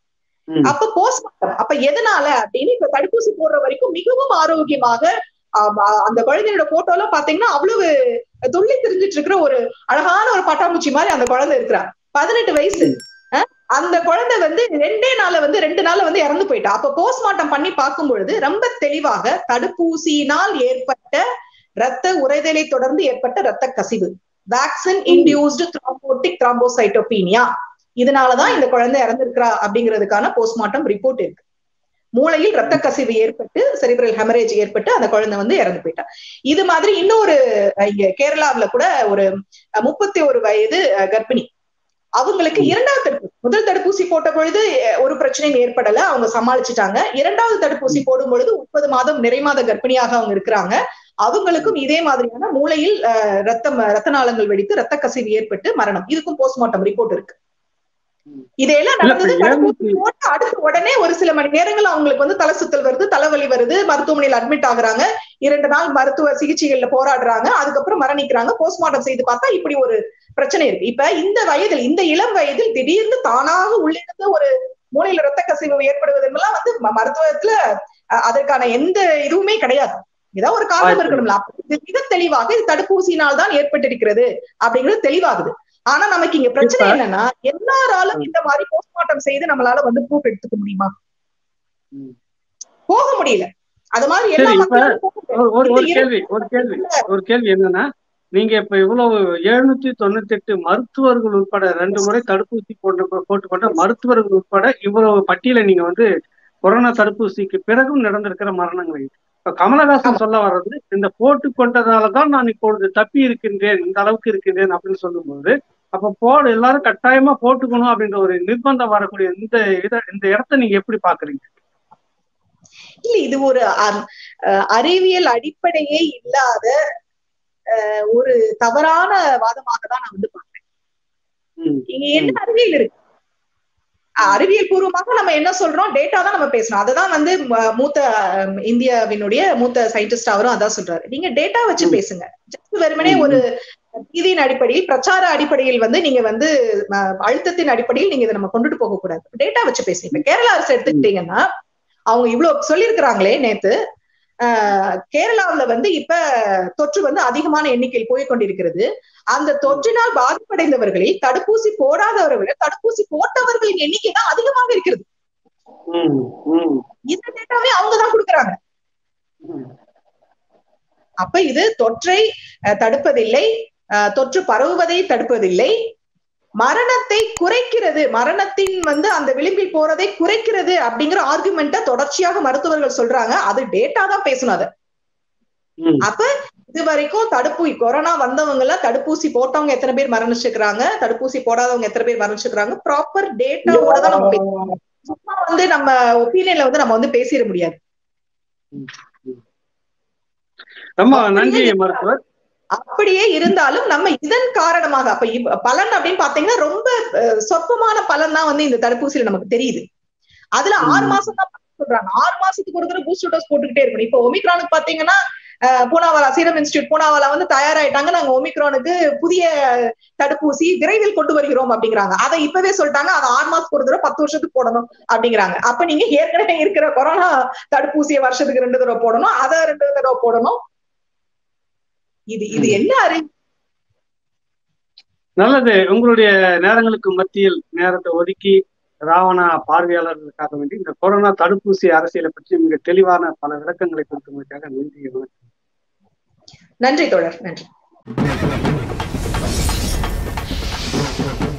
ம். அப்ப போஸ்ட்மார்ட்டம் அப்ப எதனால அப்படின்னு இப்ப தடுப்பூசி போடுற வரைக்கும் மிகவும் ஆரோக்கியமாக ஆம், அ- அந்த குழந்தையோட போட்டோ எல்லாம் பாத்தீங்கன்னா அவ்வளவு துள்ளி திரிஞ்சிட்டு இருக்கிற ஒரு அழகான ஒரு பட்டாம்பூச்சி மாதிரி அந்த குழந்தை இருக்கிறா பதினெட்டு வயசு அஹ், அந்த குழந்தை வந்து ரெண்டே நாள்ல வந்து ரெண்டு நாள்ல வந்து இறந்து போயிட்டா அப்ப போஸ்ட்மார்ட்டம் பண்ணி பார்க்கும் பொழுது ரொம்ப தெளிவாக தடுப்பூசியினால் ஏற்பட்ட ரத்த உறைதலை தொடர்ந்து ஏற்பட்ட ரத்த கசிவு வேக்சின் இன்டியூஸ்டு த்ராம்போட்டிக் த்ராம்போசைட்டோபீனியா இதனாலதான் இந்த குழந்தை இறந்திருக்கிறா அப்படிங்கிறதுக்கான போஸ்ட்மார்ட்டம் ரிப்போர்ட் இருக்கு மூளையில் ரத்த கசிவு ஏற்பட்டு செரிபிரல் ஹெமரேஜ் ஏற்பட்டு அந்த குழந்தை வந்து இறந்து போயிட்டா இது மாதிரி இன்னொரு இங்க கேரளாவுல கூட ஒரு முப்பத்தி ஒரு வயது கர்ப்பிணி அவங்களுக்கு இரண்டாவது தடுப்பு முதல் தடுப்பூசி போட்ட பொழுது ஒரு பிரச்சனையும் ஏற்படல அவங்க சமாளிச்சுட்டாங்க இரண்டாவது தடுப்பூசி போடும் பொழுது முப்பது மாதம் நிறைமாத கர்ப்பிணியாக அவங்க இருக்கிறாங்க அவங்களுக்கும் இதே மாதிரியான மூளையில் ரத்தம் ரத்த நாளங்கள் வெடித்து ரத்த கசிவு ஏற்பட்டு மரணம் இதுக்கும் போஸ்ட்மார்ட்டம் ரிப்போர்ட் இருக்கு இதெல்லாம் நடந்தது தடுப்பூசி போட்டு அடுத்த உடனே ஒரு சில மணி நேரங்கள் அவங்களுக்கு வந்து தலை சுத்தல் வருது தலைவலி வருது மருத்துவமனையில் அட்மிட் ஆகுறாங்க இரண்டு நாள் மருத்துவ சிகிச்சைகள்ல போராடுறாங்க அதுக்கப்புறம் மரணிக்கிறாங்க போஸ்ட்மார்ட்டம் செய்து பார்த்தா இப்படி ஒரு பிரச்சனை இருக்கு இப்ப இந்த வயதில் இந்த இளம் வயதில் திடீர்னு தானாக உள்ளிருந்து ஒரு மூளையில ரத்த கசிவு ஏற்படுவதெல்லாம் வந்து மருத்துவத்துல அதற்கான எந்த இதுவுமே கிடையாது ஏதாவது ஒரு காரணம் இருக்கணும்ல மிக தெளிவாக இது தடுப்பூசியினால் தான் ஏற்பட்டிருக்கிறது அப்படிங்கிறது தெளிவாகுது ஆனா நமக்கு இங்க பிரச்சனை என்னன்னா எல்லாராலும் இந்த மாதிரி போஸ்ட்மார்ட்டம் செய்து நம்மளால வந்து ப்ரூஃப் எடுத்துக்க முடியுமா போக முடியல அது மாதிரி எல்லா ஒரு ஒரு கேள்வி ஒரு கேள்வி ஒரு கேள்வி என்னன்னா நீங்க இப்ப இவ்வளவு எழுநூத்தி தொண்ணூத்தி எட்டு மருத்துவர்கள் உட்பட ரெண்டு முறை தடுப்பூசி போட்டு போட்டுக்கொண்ட மருத்துவர்கள் உட்பட இவ்வளவு பட்டியலை நீங்க வந்து கொரோனா தடுப்பூசிக்கு பிறகும் நடந்திருக்கிற மரணங்களை இப்ப கமலஹாசன் சொல்ல வர்றது இந்த போட்டு கொண்டதாலதான் நான் இப்பொழுது தப்பி இருக்கின்றேன் இந்த அளவுக்கு இருக்கின்றேன் அப்படின்னு சொல்லும்போது அப்ப போடு எல்லாரும் கட்டாயமா போட்டுக்கணும் அப்படின்ற ஒரு நிர்பந்தம் வரக்கூடிய இந்த இத இந்த இடத்த நீங்க எப்படி பாக்குறீங்க இல்ல இது ஒரு அறிவியல் அடிப்படையே இல்லாத ஒரு தவறான வாதமாக தான் நான் வந்து பாக்குறேன் இங்க என்ன அறிவியல் இருக்கு அறிவியல் பூர்வமாக நம்ம என்ன சொல்றோம் டேட்டா தான் நம்ம பேசுறோம் அததான் வந்து மூத்த இந்தியாவினுடைய மூத்த சயின்டிஸ்ட் அவரும் அதான் சொல்றாரு நீங்க டேட்டா வச்சு பேசுங்க ஜஸ்ட் வெறுமனே ஒரு நீதியின் அடிப்படையில் பிரச்சார அடிப்படையில் வந்து நீங்க வந்து அழுத்தத்தின் அடிப்படையில் நீங்க இதை நம்ம கொண்டுட்டு போக கூடாது டேட்டா வச்சு பேசுங்க இப்ப கேரளா அரசு எடுத்துக்கிட்டீங்கன்னா அவங்க இவ்வளவு சொல்லியிருக்கிறாங்களே நேத்து கேரளாவில வந்து இப்ப தொற்று வந்து அதிகமான எண்ணிக்கையில் போய் கொண்டிருக்கிறது அந்த தொற்றினால் பாதிப்படைந்தவர்களில் தடுப்பூசி போடாதவர்கள் தடுப்பூசி போட்டவர்களின் எண்ணிக்கை தான் அதிகமாக இருக்கிறது இந்த டேட்டாவே அவங்கதான் கொடுக்குறாங்க அப்ப இது தொற்றை தடுப்பதில்லை தொற்று பரவுவதை தடுப்பதில்லை மரணத்தை குறைக்கிறது மரணத்தின் வந்து அந்த விளிம்பில் போறதை குறைக்கிறது அப்படிங்கிற ஆர்குமெண்ட தொடர்ச்சியாக மருத்துவர்கள் சொல்றாங்க அது டேட்டா தான் பேசணும் அதை அப்ப இது வரைக்கும் தடுப்பு கொரோனா வந்தவங்க எல்லாம் தடுப்பூசி போட்டவங்க எத்தனை பேர் மரணிச்சுக்கிறாங்க தடுப்பூசி போடாதவங்க எத்தனை பேர் மரணிச்சுக்கிறாங்க ப்ராப்பர் டேட்டாவோட தான் நம்ம பேசணும் சும்மா வந்து நம்ம ஒப்பீனியன்ல வந்து நம்ம வந்து பேசிட முடியாது ரொம்ப நன்றி மருத்துவர் அப்படியே இருந்தாலும் நம்ம இதன் காரணமாக அப்ப பலன் அப்படின்னு பாத்தீங்கன்னா ரொம்ப சொற்பமான பலன் தான் வந்து இந்த தடுப்பூசியில நமக்கு தெரியுது அதுல ஆறு மாசம் தான் சொல்றாங்க ஆறு மாசத்துக்கு ஒரு தடவை பூஸ்டர் டோஸ் போட்டுக்கிட்டே இருக்கணும் இப்ப ஒமிக்ரானுக்கு பாத்தீங்கன்னா பூனாவாலா சீரம் இன்ஸ்டியூட் பூனாவாலா வந்து தயாராயிட்டாங்க நாங்க ஒமிக்ரானுக்கு புதிய தடுப்பூசி விரைவில் கொண்டு வருகிறோம் அப்படிங்கிறாங்க அதை இப்பவே சொல்லிட்டாங்க அதை ஆறு மாசத்துக்கு ஒரு தடவை பத்து வருஷத்துக்கு போடணும் அப்படிங்கிறாங்க அப்ப நீங்க ஏற்கனவே இருக்கிற கொரோனா தடுப்பூசியை வருஷத்துக்கு ரெண்டு தடவை போடணும் அதை ரெண்டு தடவை போடணும் இது இது என்ன அறி நல்லது உங்களுடைய நேரங்களுக்கு மத்தியில் நேரத்தை ஒதுக்கி ராவணா பார்வையாளர்களுக்காக வேண்டி இந்த கொரோனா தடுப்பூசி அரசியலை பற்றி மிக தெளிவான பல விளக்கங்களை கொடுத்ததற்காக நன்றி நன்றி தோழர் நன்றி